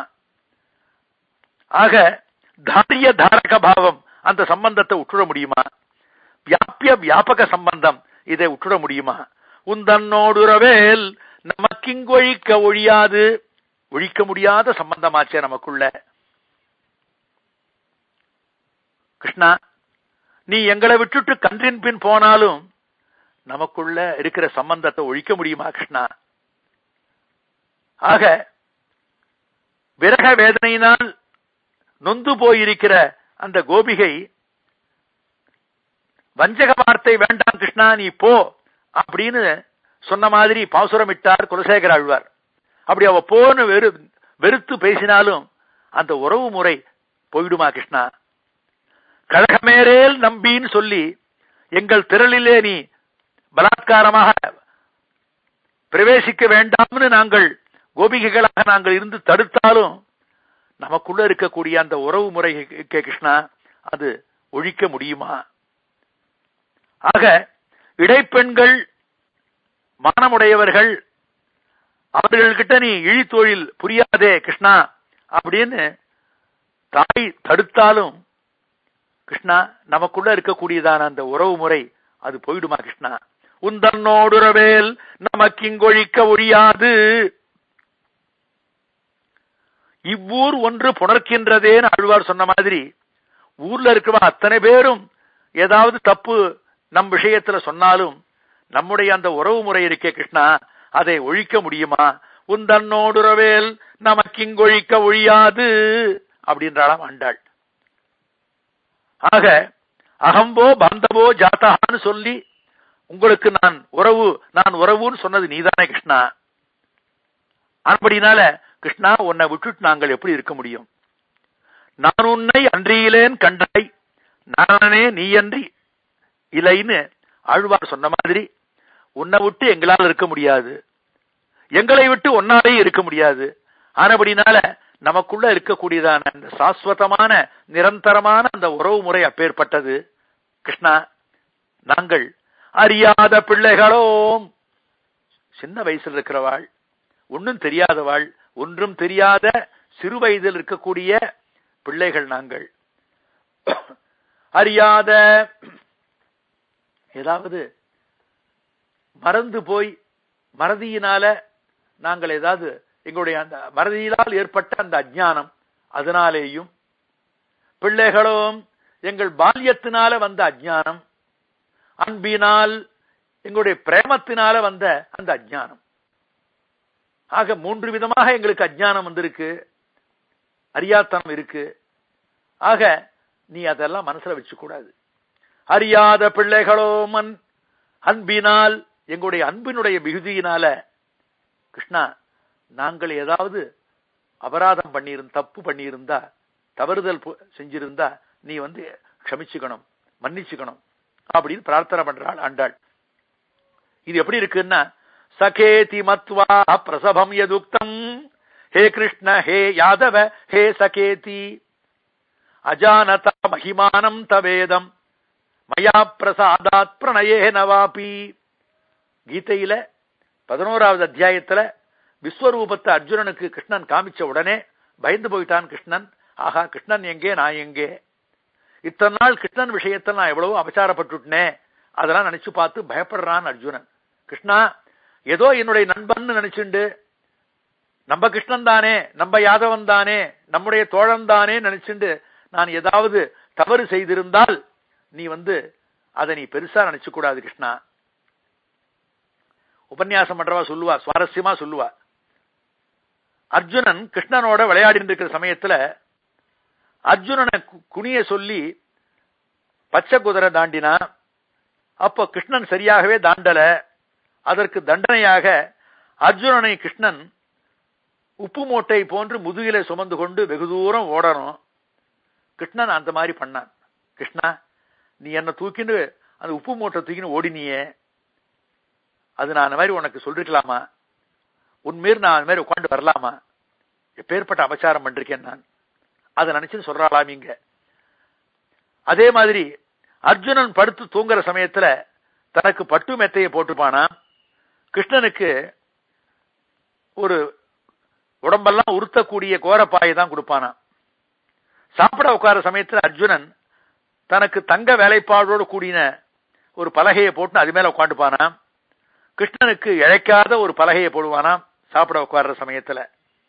ஆக தாரிய தாரக பாவம் அந்த சம்பந்தத்தை விட்டுட முடியுமா வியாபிய வியாபக சம்பந்தம் இதை விட்டுட முடியுமா உந்தன்னோடுறவேல் நமக்கிங்கொழிக்க ஒழியாது ஒழிக்க முடியாத சம்பந்தமாச்சே நமக்குள்ள கிருஷ்ணா நீ எங்களை விட்டுட்டு கன்றின் பின் போனாலும் நமக்குள்ள இருக்கிற சம்பந்தத்தை ஒழிக்க முடியுமா கிருஷ்ணா ஆக விரக வேதனையினால் நொந்து போயிருக்கிற அந்த கோபிகை வஞ்சக வார்த்தை வேண்டாம் கிருஷ்ணா நீ போ அப்படின்னு சொன்ன மாதிரி பாசுரமிட்டார் குலசேகர ஆழ்வார் அப்படி அவ போன்னு வெறு வெறுத்து பேசினாலும் அந்த உறவு முறை போயிடுமா கிருஷ்ணா கழகமேரேல் நம்பின்னு சொல்லி எங்கள் திரளிலே நீ பலாத்காரமாக பிரவேசிக்க வேண்டாம்னு நாங்கள் கோபிகைகளாக நாங்கள் இருந்து தடுத்தாலும் நமக்குள்ள இருக்கக்கூடிய அந்த உறவு முறை கே கிருஷ்ணா அது ஒழிக்க முடியுமா ஆக இடைப்பெண்கள் மானமுடையவர்கள் அவர்கள்கிட்ட நீ இழித்தொழில் புரியாதே கிருஷ்ணா அப்படின்னு தாய் தடுத்தாலும் கிருஷ்ணா நமக்குள்ள இருக்கக்கூடியதான அந்த உறவு முறை அது போயிடுமா கிருஷ்ணா உந்தன்னோடுறவேல் நமக்கு இங்கொழிக்க ஒழியாது இவ்வூர் ஒன்று புணர்க்கின்றதேன்னு அழ்வார் சொன்ன மாதிரி ஊர்ல இருக்கிறவா அத்தனை பேரும் ஏதாவது தப்பு நம் விஷயத்துல சொன்னாலும் நம்முடைய அந்த உறவு முறை இருக்கே கிருஷ்ணா அதை ஒழிக்க முடியுமா உந்தன்னோடுறவேல் நமக்கு இங்கொழிக்க ஒழியாது அப்படின்றாளாம் ஆண்டாள் ஆக அகம்போ பந்தவோ ஜாத்தகான்னு சொல்லி உங்களுக்கு நான் உறவு நான் உறவுன்னு சொன்னது நீதானே கிருஷ்ணா அப்படினால கிருஷ்ணா உன்னை விட்டுட்டு நாங்கள் எப்படி இருக்க முடியும் நான் உன்னை அன்றியிலேன் கண்டாய் நானே நீ அன்றி இலைன்னு ஆழ்வார் சொன்ன மாதிரி உன்னை விட்டு எங்களால் இருக்க முடியாது எங்களை விட்டு ஒன்னாலே இருக்க முடியாது ஆனபடினால நமக்குள்ள இருக்கக்கூடியதான அந்த சாஸ்வதமான நிரந்தரமான அந்த உறவு முறை அப்பேற்பட்டது கிருஷ்ணா நாங்கள் அறியாத பிள்ளைகளோம் சின்ன வயசுல இருக்கிறவாள் ஒன்றும் தெரியாதவாள் ஒன்றும் தெரியாத சிறு வயதில் இருக்கக்கூடிய பிள்ளைகள் நாங்கள் அறியாத ஏதாவது மறந்து போய் மறதியினால நாங்கள் ஏதாவது எங்களுடைய அந்த மறதியினால் ஏற்பட்ட அந்த அஜ்ஞானம் அதனாலேயும் பிள்ளைகளும் எங்கள் பால்யத்தினால வந்த அஜ்ஞானம் அன்பினால் எங்களுடைய பிரேமத்தினால வந்த அந்த அஜ்ஞானம் ஆக மூன்று விதமாக எங்களுக்கு அஜ்ஞானம் வந்திருக்கு அறியாத்தனம் இருக்கு ஆக நீ அதெல்லாம் மனசுல வச்சு கூடாது அறியாத பிள்ளைகளோ மன் அன்பினால் எங்களுடைய அன்பினுடைய மிகுதியினால கிருஷ்ணா நாங்கள் ஏதாவது அபராதம் பண்ணியிருந்த தப்பு பண்ணியிருந்தா தவறுதல் செஞ்சிருந்தா நீ வந்து க்ஷமிச்சுக்கணும் மன்னிச்சுக்கணும் அப்படின்னு பிரார்த்தனை பண்றாள் ஆண்டாள் இது எப்படி இருக்குன்னா சகேதி மத்வா பிரசவம் எதுக்தம் ஹே கிருஷ்ண ஹே யாதவ ஹே சகேதி அஜானதா மகிமானம் தவேதம் மயா பிரசாதாத் பிரணயே நவாபி கீதையில பதினோராவது அத்தியாயத்துல விஸ்வரூபத்தை அர்ஜுனனுக்கு கிருஷ்ணன் காமிச்ச உடனே பயந்து போயிட்டான் கிருஷ்ணன் ஆஹா கிருஷ்ணன் எங்கே நான் எங்கே இத்தனை நாள் கிருஷ்ணன் விஷயத்தில் நான் எவ்வளவோ அபச்சாரப்பட்டுட்டனே அதெல்லாம் நினைச்சு பார்த்து பயப்படுறான் அர்ஜுனன் கிருஷ்ணா ஏதோ என்னுடைய நண்பன் நினைச்சுண்டு நம்ம கிருஷ்ணன் தானே நம்ம யாதவன் தானே நம்முடைய தோழன் தானே நினைச்சுண்டு நான் ஏதாவது தவறு செய்திருந்தால் நீ வந்து அதை நீ பெருசா நினைச்சு கூடாது கிருஷ்ணா உபன்யாசம் பண்றவா சொல்லுவா சுவாரஸ்யமா சொல்லுவா அர்ஜுனன் கிருஷ்ணனோட விளையாடிட்டு இருக்கிற சமயத்துல அர்ஜுனனை குனிய சொல்லி பச்சை குதிரை தாண்டினா அப்போ கிருஷ்ணன் சரியாகவே தாண்டல அதற்கு தண்டனையாக அர்ஜுனனை கிருஷ்ணன் உப்பு மூட்டை போன்று முதுகில சுமந்து கொண்டு வெகு தூரம் ஓடணும் கிருஷ்ணன் அந்த மாதிரி பண்ணான் கிருஷ்ணா நீ என்ன தூக்கின்னு அந்த உப்பு மூட்டை தூக்கின்னு ஓடினியே அது நான் அந்த மாதிரி உனக்கு சொல்லிருக்கலாமா உன்மேர் நான் அந்த மாதிரி உட்காந்து வரலாமா எப்பேற்பட்ட அபச்சாரம் பண்ணிருக்கேன் நான் அதை நினைச்சு சொல்றாளாம் இங்க அதே மாதிரி அர்ஜுனன் படுத்து தூங்குற சமயத்துல தனக்கு பட்டு மெத்தையை போட்டுப்பானா கிருஷ்ணனுக்கு ஒரு உடம்பெல்லாம் உறுத்தக்கூடிய கோரப்பாயை தான் கொடுப்பானா சாப்பிட உட்கார சமயத்துல அர்ஜுனன் தனக்கு தங்க வேலைப்பாடோடு கூடின ஒரு பலகையை போட்டு அது மேல உட்காந்துப்பானா கிருஷ்ணனுக்கு இழைக்காத ஒரு பலகையை போடுவானாம் சாப்பிட உட்கார்ற சமயத்துல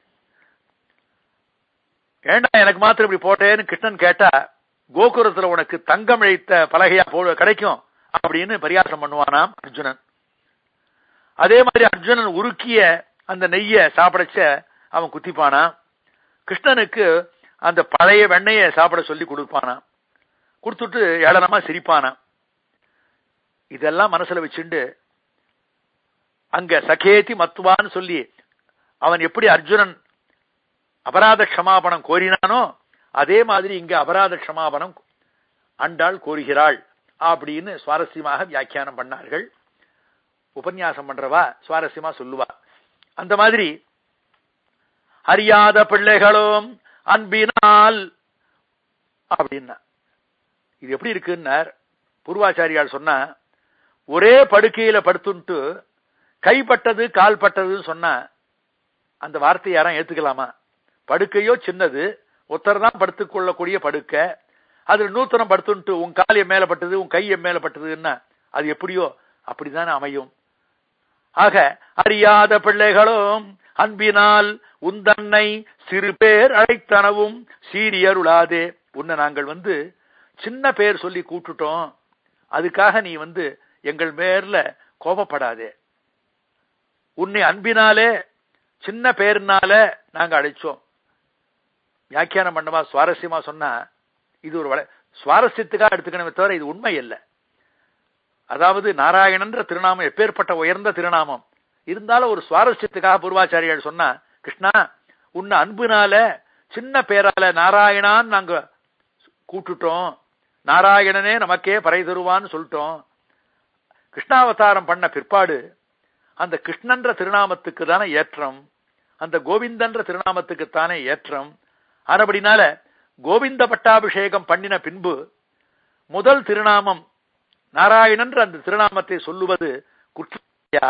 ஏண்டா எனக்கு மாத்திரம் இப்படி போட்டேன்னு கிருஷ்ணன் கேட்டா கோகுரத்துல உனக்கு தங்கம் இழைத்த பலகையா போ கிடைக்கும் அப்படின்னு பரியாசம் பண்ணுவானாம் அர்ஜுனன் அதே மாதிரி அர்ஜுனன் உருக்கிய அந்த நெய்ய சாப்பிடச்ச அவன் குத்திப்பானா கிருஷ்ணனுக்கு அந்த பழைய வெண்ணைய சாப்பிட சொல்லி கொடுப்பானா கொடுத்துட்டு ஏளனமா சிரிப்பானா இதெல்லாம் மனசுல வச்சுண்டு அங்க சகேதி மத்துவான்னு சொல்லி அவன் எப்படி அர்ஜுனன் அபராத க்ஷமாபணம் கோரினானோ அதே மாதிரி இங்க அபராத க்ஷமாபணம் அண்டாள் கோருகிறாள் அப்படின்னு சுவாரஸ்யமாக வியாக்கியானம் பண்ணார்கள் உபன்யாசம் பண்றவா சுவாரஸ்யமா சொல்லுவா அந்த மாதிரி அறியாத பிள்ளைகளும் அன்பினால் அப்படின்னா இது எப்படி இருக்குன்னார் பூர்வாச்சாரியால் சொன்னா ஒரே படுக்கையில படுத்துன்ட்டு கைப்பட்டது கால் பட்டதுன்னு சொன்னா அந்த வார்த்தையை யாரும் ஏத்துக்கலாமா படுக்கையோ சின்னது ஒருத்தர் தான் படுத்துக் கொள்ளக்கூடிய படுக்கை அதுல நூத்தனம் படுத்துன்ட்டு உன் கால் என் மேல பட்டது உன் கை என் மேல பட்டதுன்னா அது எப்படியோ அப்படித்தானே அமையும் ஆக அறியாத பிள்ளைகளும் அன்பினால் உந்தன்னை சிறு பேர் அழைத்தனவும் சீரியருளாதே உன்னை நாங்கள் வந்து சின்ன பேர் சொல்லி கூட்டுட்டோம் அதுக்காக நீ வந்து எங்கள் மேர்ல கோபப்படாதே உன்னை அன்பினாலே சின்ன பேர்னால நாங்க அழைச்சோம் வியாக்கியானம் பண்ணவா சுவாரஸ்யமா சொன்னா இது ஒரு வள- சுவாரஸ்யத்துக்காக எடுத்துக்கணுமே தவிர இது உண்மை இல்லை அதாவது நாராயணன்ற திருநாமம் எப்பேற்பட்ட உயர்ந்த திருநாமம் இருந்தாலும் ஒரு சுவாரஸ்யத்துக்காக பூர்வாச்சாரியார் சொன்னா கிருஷ்ணா உன்னை அன்புனால சின்ன பேரால நாராயணான்னு நாங்க கூட்டுட்டோம் நாராயணனே நமக்கே பறை தருவான்னு சொல்லிட்டோம் கிருஷ்ணாவதாரம் பண்ண பிற்பாடு அந்த கிருஷ்ணன்ற திருநாமத்துக்கு தானே ஏற்றம் அந்த கோவிந்தன்ற திருநாமத்துக்கு தானே ஏற்றம் ஆனபடினால கோவிந்த பட்டாபிஷேகம் பண்ணின பின்பு முதல் திருநாமம் நாராயணன்ற அந்த திருநாமத்தை சொல்லுவது குற்றா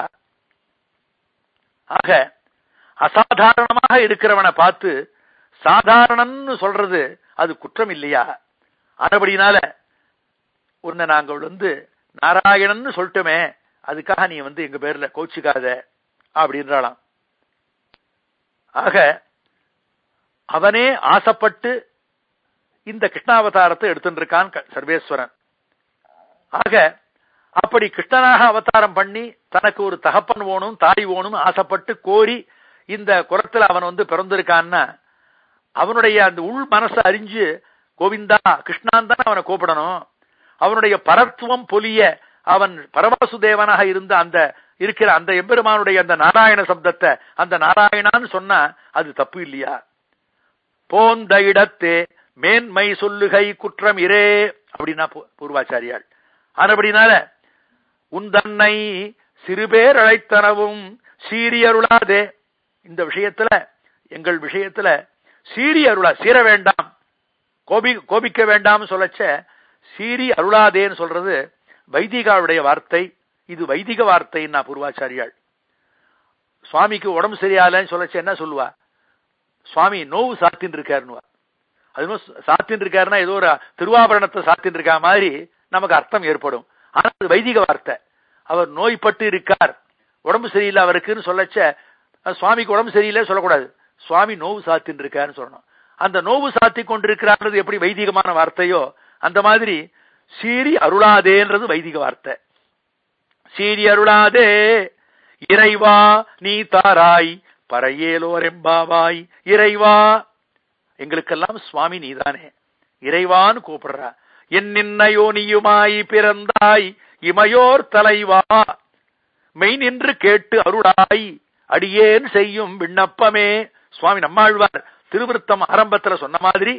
ஆக அசாதாரணமாக இருக்கிறவனை பார்த்து சாதாரணன்னு சொல்றது அது குற்றம் இல்லையா ஆனபடினால உன்னை நாங்கள் வந்து நாராயணன்னு சொல்லிட்டோமே அதுக்காக நீ வந்து எங்க பேர்ல கோச்சிக்காத அப்படின்றாளாம் ஆக அவனே ஆசைப்பட்டு இந்த கிருஷ்ணாவதாரத்தை எடுத்துட்டு இருக்கான் க- சர்வேஸ்வரன் ஆக அப்படி கிருஷ்ணனாக அவதாரம் பண்ணி தனக்கு ஒரு தகப்பன் வேணும் தாய் வேணும் ஆசைப்பட்டு கோரி இந்த குலத்துல அவன் வந்து பிறந்திருக்கான்னா அவனுடைய அந்த உள் மனசை அறிஞ்சு கோவிந்தா கிருஷ்ணான் தான் அவனை கூப்பிடணும் அவனுடைய பரத்துவம் பொலிய அவன் பரவாசுதேவனாக இருந்த அந்த இருக்கிற அந்த எம்பெருமானுடைய அந்த நாராயண சப்தத்தை அந்த நாராயணான்னு சொன்னா அது தப்பு இல்லையா போந்த இடத்தே மேன்மை சொல்லுகை குற்றம் இரே அப்படின்னா பூ- பூர்வாச்சாரியாள் ஆனபடினால உந்தன்னை சிறுபேர் அழைத்தனவும் சீரியருளாதே இந்த விஷயத்துல எங்கள் விஷயத்துல சீரி அருளா சீர வேண்டாம் கோபி கோபிக்க வேண்டாம் சொல்லச்ச சீரி அருளாதேன்னு சொல்றது வைதிகாவுடைய வார்த்தை இது வைதிக வார்த்தைன்னா பூர்வாச்சாரியாள் சுவாமிக்கு உடம்பு சரியாலன்னு சொல்லச்ச என்ன சொல்லுவா சுவாமி நோவு சாத்தின்னு இருக்காருன்னுவா அதுவும் சாத்தின்னு இருக்காருன்னா ஏதோ ஒரு திருவாபரணத்தை சாத்தின்னு இருக்கா மாதிரி நமக்கு அர்த்தம் ஏற்படும் ஆனா அது வைதிக வார்த்தை அவர் நோய்பட்டு இருக்கார் உடம்பு சரியில்லை அவருக்குன்னு சொல்லச்ச அஹ், சுவாமிக்கு உடம்பு சரியில்லை சொல்லக்கூடாது சுவாமி நோவு சாத்தின்னு இருக்காருன்னு சொல்லணும் அந்த நோவு சாத்தி கொண்டிருக்கிறார்ன்றது எப்படி வைதிகமான வார்த்தையோ அந்த மாதிரி சீரி அருளாதேன்றது வைதிக வார்த்தை சீரி அருளாதே இறைவா நீ தாராய் பறையேலோரெம்பாவாய் இறைவா எங்களுக்கெல்லாம் சுவாமி நீதானே இறைவான்னு கூப்பிடுறா என் நின்னையோ நீயுமாய் பிறந்தாய் இமையோர் தலைவா மெய் நின்று கேட்டு அருளாய் அடியேன் செய்யும் விண்ணப்பமே சுவாமி நம்மாழ்வார் திருவிருத்தம் ஆரம்பத்துல சொன்ன மாதிரி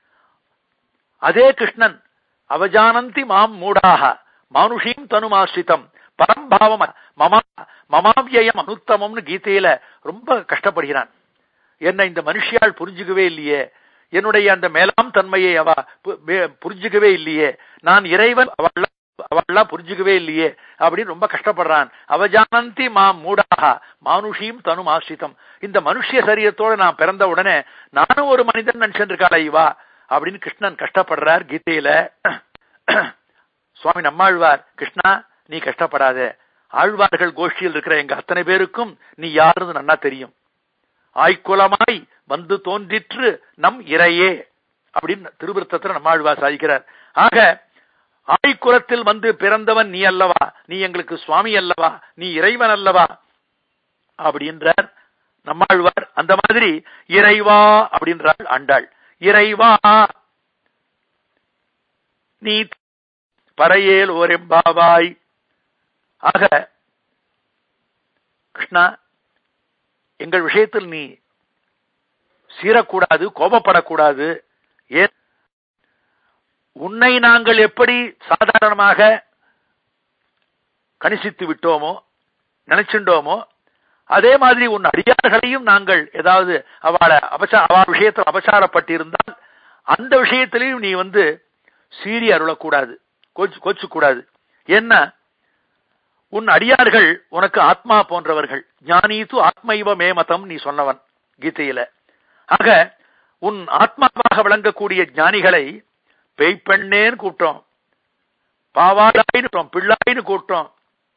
அதே கிருஷ்ணன் அவஜானந்தி மாம் மூடாக மானுஷீம் தனுமாசிரிதம் பரம்பாவம் மமா மமாவியம் அனுத்தமம்னு கீதையில ரொம்ப கஷ்டப்படுகிறான் என்ன இந்த மனுஷியால் புரிஞ்சுக்கவே இல்லையே என்னுடைய அந்த மேலாம் தன்மையை அவ பு- வே- புரிஞ்சுக்கவே இல்லையே நான் இறைவன் அவள்லாம் அவள்லாம் புரிஞ்சுக்கவே இல்லையே அப்படின்னு ரொம்ப கஷ்டப்படுறான் அவஜானந்தி மாம் மூடாக மானுஷீம் தனு ஆசிரிதம் இந்த மனுஷிய சரீரத்தோட நான் பிறந்த உடனே நானும் ஒரு மனிதன் நினைச்சுட்டு இருக்காளா இவா அப்படின்னு கிருஷ்ணன் கஷ்டப்படுறார் கீதையில சுவாமி நம்மாழ்வார் கிருஷ்ணா நீ கஷ்டப்படாத ஆழ்வார்கள் கோஷ்டியில் இருக்கிற எங்க அத்தனை பேருக்கும் நீ யாருன்னு நன்னா தெரியும் ஆய்க்குலமாய் வந்து தோன்றிற்று நம் இறையே அப்படின்னு திருவிருத்தத்துல நம்மாழ்வார் சாதிக்கிறார் ஆக ஆய்க்குலத்தில் வந்து பிறந்தவன் நீ அல்லவா நீ எங்களுக்கு சுவாமி அல்லவா நீ இறைவன் அல்லவா அப்படின்றார் நம்மாழ்வார் அந்த மாதிரி இறைவா அப்படின்றாள் ஆண்டாள் இறைவா நீ பறையேல் ஓரெம்பாவாய் ஆக கிருஷ்ணா எங்கள் விஷயத்தில் நீ சீரக்கூடாது கோபப்படக்கூடாது ஏன் உன்னை நாங்கள் எப்படி சாதாரணமாக கணிசித்து விட்டோமோ நினைச்சுட்டோமோ அதே மாதிரி உன் அடியார்களையும் நாங்கள் ஏதாவது அவளை அபசா அவ விஷயத்தில் அபசாரப்பட்டிருந்தால் அந்த விஷயத்திலையும் நீ வந்து சீறி அருளக்கூடாது கோச்சு கோச்சுக்கூடாது என்ன உன் அடியார்கள் உனக்கு ஆத்மா போன்றவர்கள் ஞானீத்து ஆத்மைவ மேமதம் நீ சொன்னவன் கீதையில ஆக உன் ஆத்மாவாக விளங்கக்கூடிய ஞானிகளை பெய்ப்பெண்ணேன்னு கூட்டம் பாவாடாயின்னு கூட்டம் பிள்ளாயின்னு கூட்டம்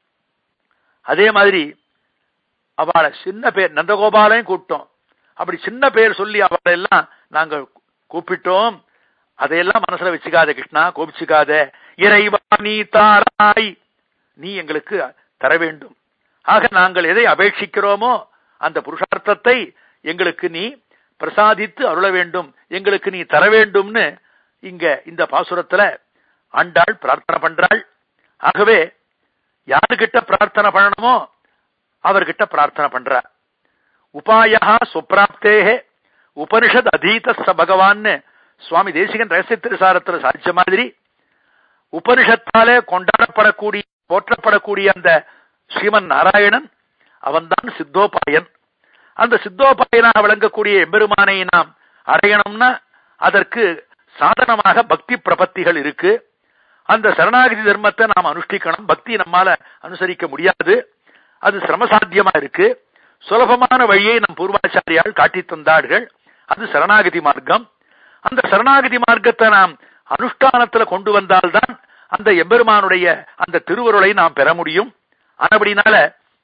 அதே மாதிரி அவளை சின்ன பேர் நந்தகோபாலையும் கூப்பிட்டோம் அப்படி சின்ன பேர் சொல்லி அவளை எல்லாம் நாங்கள் கூப்பிட்டோம் அதையெல்லாம் மனசுல வச்சுக்காத கிருஷ்ணா கோபிச்சுக்காத இறைவா நீ தாராய் நீ எங்களுக்கு தர வேண்டும் ஆக நாங்கள் எதை அபேட்சிக்கிறோமோ அந்த புருஷார்த்தத்தை எங்களுக்கு நீ பிரசாதித்து அருள வேண்டும் எங்களுக்கு நீ தர வேண்டும்னு இங்க இந்த பாசுரத்துல ஆண்டாள் பிரார்த்தனை பண்றாள் ஆகவே யாருகிட்ட பிரார்த்தனை பண்ணணுமோ அவர்கிட்ட பிரார்த்தனை பண்றார் உபாயா சுப்பிராப்தேகே உபனிஷத் அதீத ச பகவான்னு சுவாமி தேசிகன் ரகசிய திருசாரத்துல சாதிச்ச மாதிரி உபனிஷத்தாலே கொண்டாடப்படக்கூடிய போற்றப்படக்கூடிய அந்த ஸ்ரீமன் நாராயணன் அவன்தான் சித்தோபாயன் அந்த சித்தோபாயனாக விளங்கக்கூடிய எம்பெருமானை நாம் அடையணும்னா அதற்கு சாதனமாக பக்தி பிரபத்திகள் இருக்கு அந்த சரணாகதி தர்மத்தை நாம் அனுஷ்டிக்கணும் பக்தி நம்மால அனுசரிக்க முடியாது அது சிரமசாத்தியமா இருக்கு சுலபமான வழியை நம் பூர்வாச்சாரியால் காட்டி தந்தார்கள் அது சரணாகதி மார்க்கம் அந்த சரணாகதி மார்க்கத்தை நாம் அனுஷ்டானத்துல கொண்டு வந்தால்தான் அந்த எம்பெருமானுடைய அந்த திருவருளை நாம் பெற முடியும் ஆனபடினால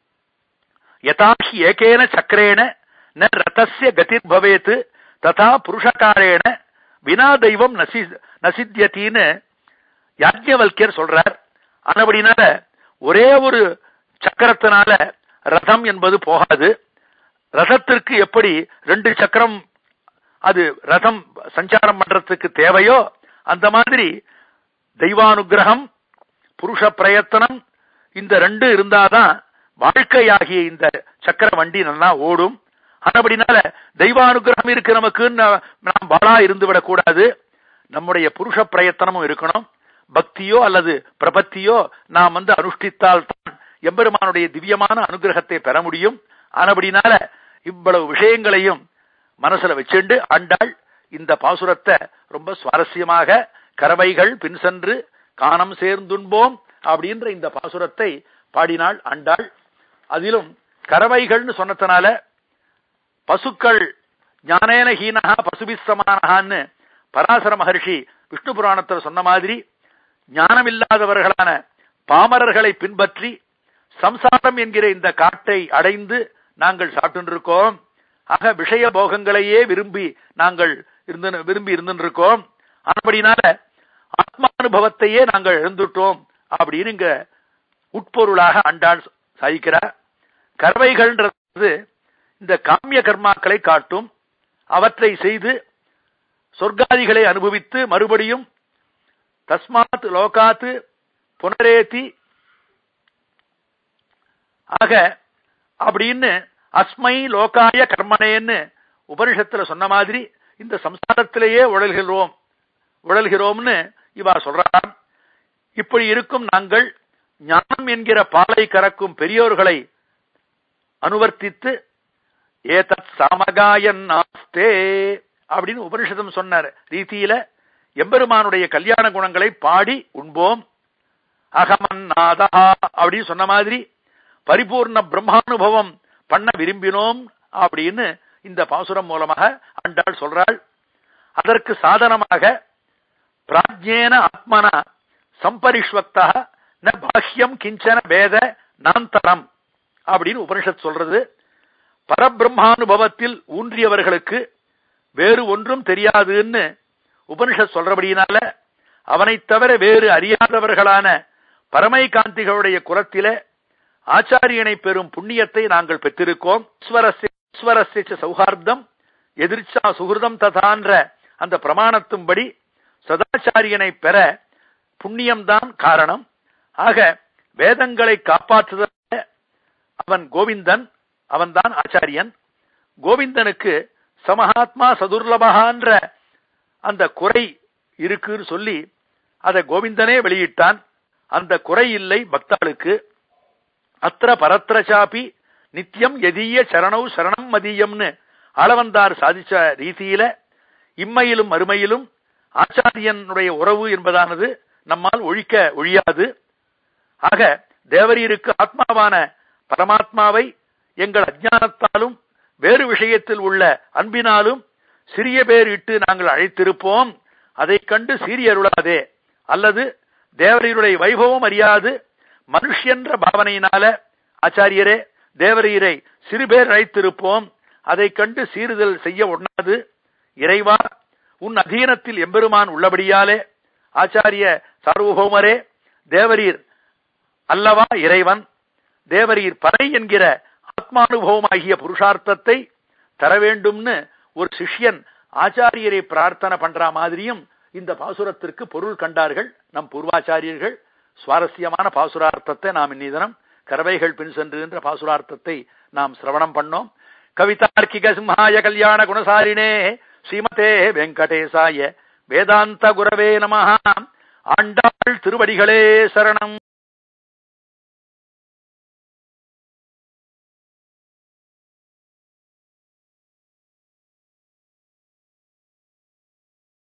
யதாஹி ஏகேன சக்கரேன ந ரதஸ்ய கதிர் பவேத் ததா புருஷகாரேன வினா தெய்வம் நசி நசித்தியத்தின்னு யாஜ்யவல்யர் சொல்றார் ஆனபடினால ஒரே ஒரு சக்கரத்தினால ரதம் என்பது போகாது ரதத்திற்கு எப்படி ரெண்டு சக்கரம் அது ரதம் சஞ்சாரம் பண்றதுக்கு தேவையோ அந்த மாதிரி தெய்வானுகிரகம் புருஷ பிரயத்தனம் இந்த ரெண்டு இருந்தாதான் வாழ்க்கையாகிய இந்த சக்கர வண்டி நல்லா ஓடும் ஆனபடினால தெய்வானுகிரகம் இருக்கு நமக்குன்னு நாம் பாலா இருந்து விடக்கூடாது நம்முடைய புருஷ பிரயத்தனமும் இருக்கணும் பக்தியோ அல்லது பிரபத்தியோ நாம் வந்து அனுஷ்டித்தால் தான் எம்பெருமானுடைய திவ்யமான அனுகிரகத்தை பெற முடியும் ஆனபடினால இவ்வளவு விஷயங்களையும் மனசுல வச்சுண்டு ஆண்டாள் இந்த பாசுரத்தை ரொம்ப சுவாரஸ்யமாக கறவைகள் பின் சென்று காணம் சேர்ந்துண்போம் அப்படின்ற இந்த பாசுரத்தை பாடினாள் ஆண்டாள் அதிலும் கறவைகள்னு சொன்னதுனால பசுக்கள் ஞானேன ஹீனகா பசுபிசமானகான்னு பராசர மகர்ஷி விஷ்ணு புராணத்தில் சொன்ன மாதிரி ஞானமில்லாதவர்களான பாமரர்களை பின்பற்றி சம்சாரம் என்கிற இந்த காட்டை அடைந்து நாங்கள் சாப்பிட்டு ஆக விஷய போகங்களையே விரும்பி நாங்கள் இருந்து விரும்பி இருந்துருக்கோம் அப்படினால ஆத்மானுபவத்தையே நாங்கள் எழுந்துட்டோம் அப்படின்னு இங்க உட்பொருளாக அண்டாள் சாதிக்கிறார் கறவைகள்ன்றது இந்த காமிய கர்மாக்களை காட்டும் அவற்றை செய்து சொர்க்காதிகளை அனுபவித்து மறுபடியும் தஸ்மாத் லோகாத்து புனரேத்தி ஆக அப்படின்னு அஸ்மை லோகாய கர்மனேன்னு உபனிஷத்துல சொன்ன மாதிரி இந்த சம்சாரத்திலேயே உழல்கிறோம் உழல்கிறோம்னு இவா சொல்றான் இப்படி இருக்கும் நாங்கள் ஞானம் என்கிற பாலை கறக்கும் பெரியோர்களை அனுவர்த்தித்து ஏதத் சாமகாயன் நாஸ்தே அப்படின்னு உபனிஷதம் சொன்னார் ரீதியில எம்பெருமானுடைய கல்யாண குணங்களை பாடி உண்போம் அகமன் நாதா அப்படின்னு சொன்ன மாதிரி பரிபூர்ண பிரம்மானுபவம் பண்ண விரும்பினோம் அப்படின்னு இந்த பாசுரம் மூலமாக அண்டாள் சொல்றாள் அதற்கு சாதனமாக பிராஜ்யேன ஆத்மனா சம்பரிஷ்வக்தா ந பாஹ்யம் கிஞ்சன வேத நாந்தரம் அப்படின்னு உபனிஷத் சொல்றது பரபிரம்மானுபவத்தில் ஊன்றியவர்களுக்கு வேறு ஒன்றும் தெரியாதுன்னு உபனிஷத் சொல்றபடியினால அவனைத் தவிர வேறு அறியாதவர்களான பரமை காந்திகளுடைய குலத்திலே ஆச்சாரியனை பெறும் புண்ணியத்தை நாங்கள் பெற்றிருக்கோம் ஈஸ்வரஸ்ய சௌஹார்தம் எதிர்ச்சா சுகிருதம் ததான்ற அந்த பிரமாணத்தும்படி சதாச்சாரியனை பெற புண்ணியம்தான் காரணம் ஆக வேதங்களை காப்பாற்றுதல் அவன் கோவிந்தன் அவன்தான் ஆச்சாரியன் கோவிந்தனுக்கு சமஹாத்மா சதுர்லபகான்ற அந்த குறை இருக்குன்னு சொல்லி அதை கோவிந்தனே வெளியிட்டான் அந்த குறை இல்லை பக்தாளுக்கு அத்திர பரத்திர சாப்பி நித்தியம் எதிய சரணௌ சரணம் மதியம்னு அளவந்தார் சாதிச்ச ரீதியில இம்மையிலும் மறுமையிலும் ஆச்சாரியனுடைய உறவு என்பதானது நம்மால் ஒழிக்க ஒழியாது ஆக தேவரீருக்கு ஆத்மாவான பரமாத்மாவை எங்கள் அஜானத்தாலும் வேறு விஷயத்தில் உள்ள அன்பினாலும் சிறிய பேர் இட்டு நாங்கள் அழைத்திருப்போம் அதைக் கண்டு சீரியருளாதே அல்லது தேவரீருடைய வைபவம் அறியாது மனுஷன்ற பாவனையினால ஆச்சாரியரே தேவரீரை சிறுபேர் அழைத்திருப்போம் அதைக் கண்டு சீறுதல் செய்ய ஒண்ணாது இறைவா உன் அதீனத்தில் எம்பெருமான் உள்ளபடியாலே ஆச்சாரிய சார்வபௌமரே தேவரீர் அல்லவா இறைவன் தேவரீர் பறை என்கிற ஆத்மானுபவமாகிய புருஷார்த்தத்தை தர வேண்டும்னு ஒரு சிஷ்யன் ஆச்சாரியரை பிரார்த்தனை பண்ற மாதிரியும் இந்த பாசுரத்திற்கு பொருள் கண்டார்கள் நம் பூர்வாச்சாரியர்கள் சுவாரஸ்யமான பாசுரார்த்தத்தை நாம் இன்னிதனம் கரவைகள் பின் சென்று என்ற பாசுரார்த்தத்தை நாம் சிரவணம் பண்ணோம் கவிதார்க்கிக சிம்ஹாய கல்யாண குணசாரிணே ஸ்ரீமதே வெங்கடேசாய வேதாந்த குரவே நமஹ ஆண்டாள் திருவடிகளே சரணம்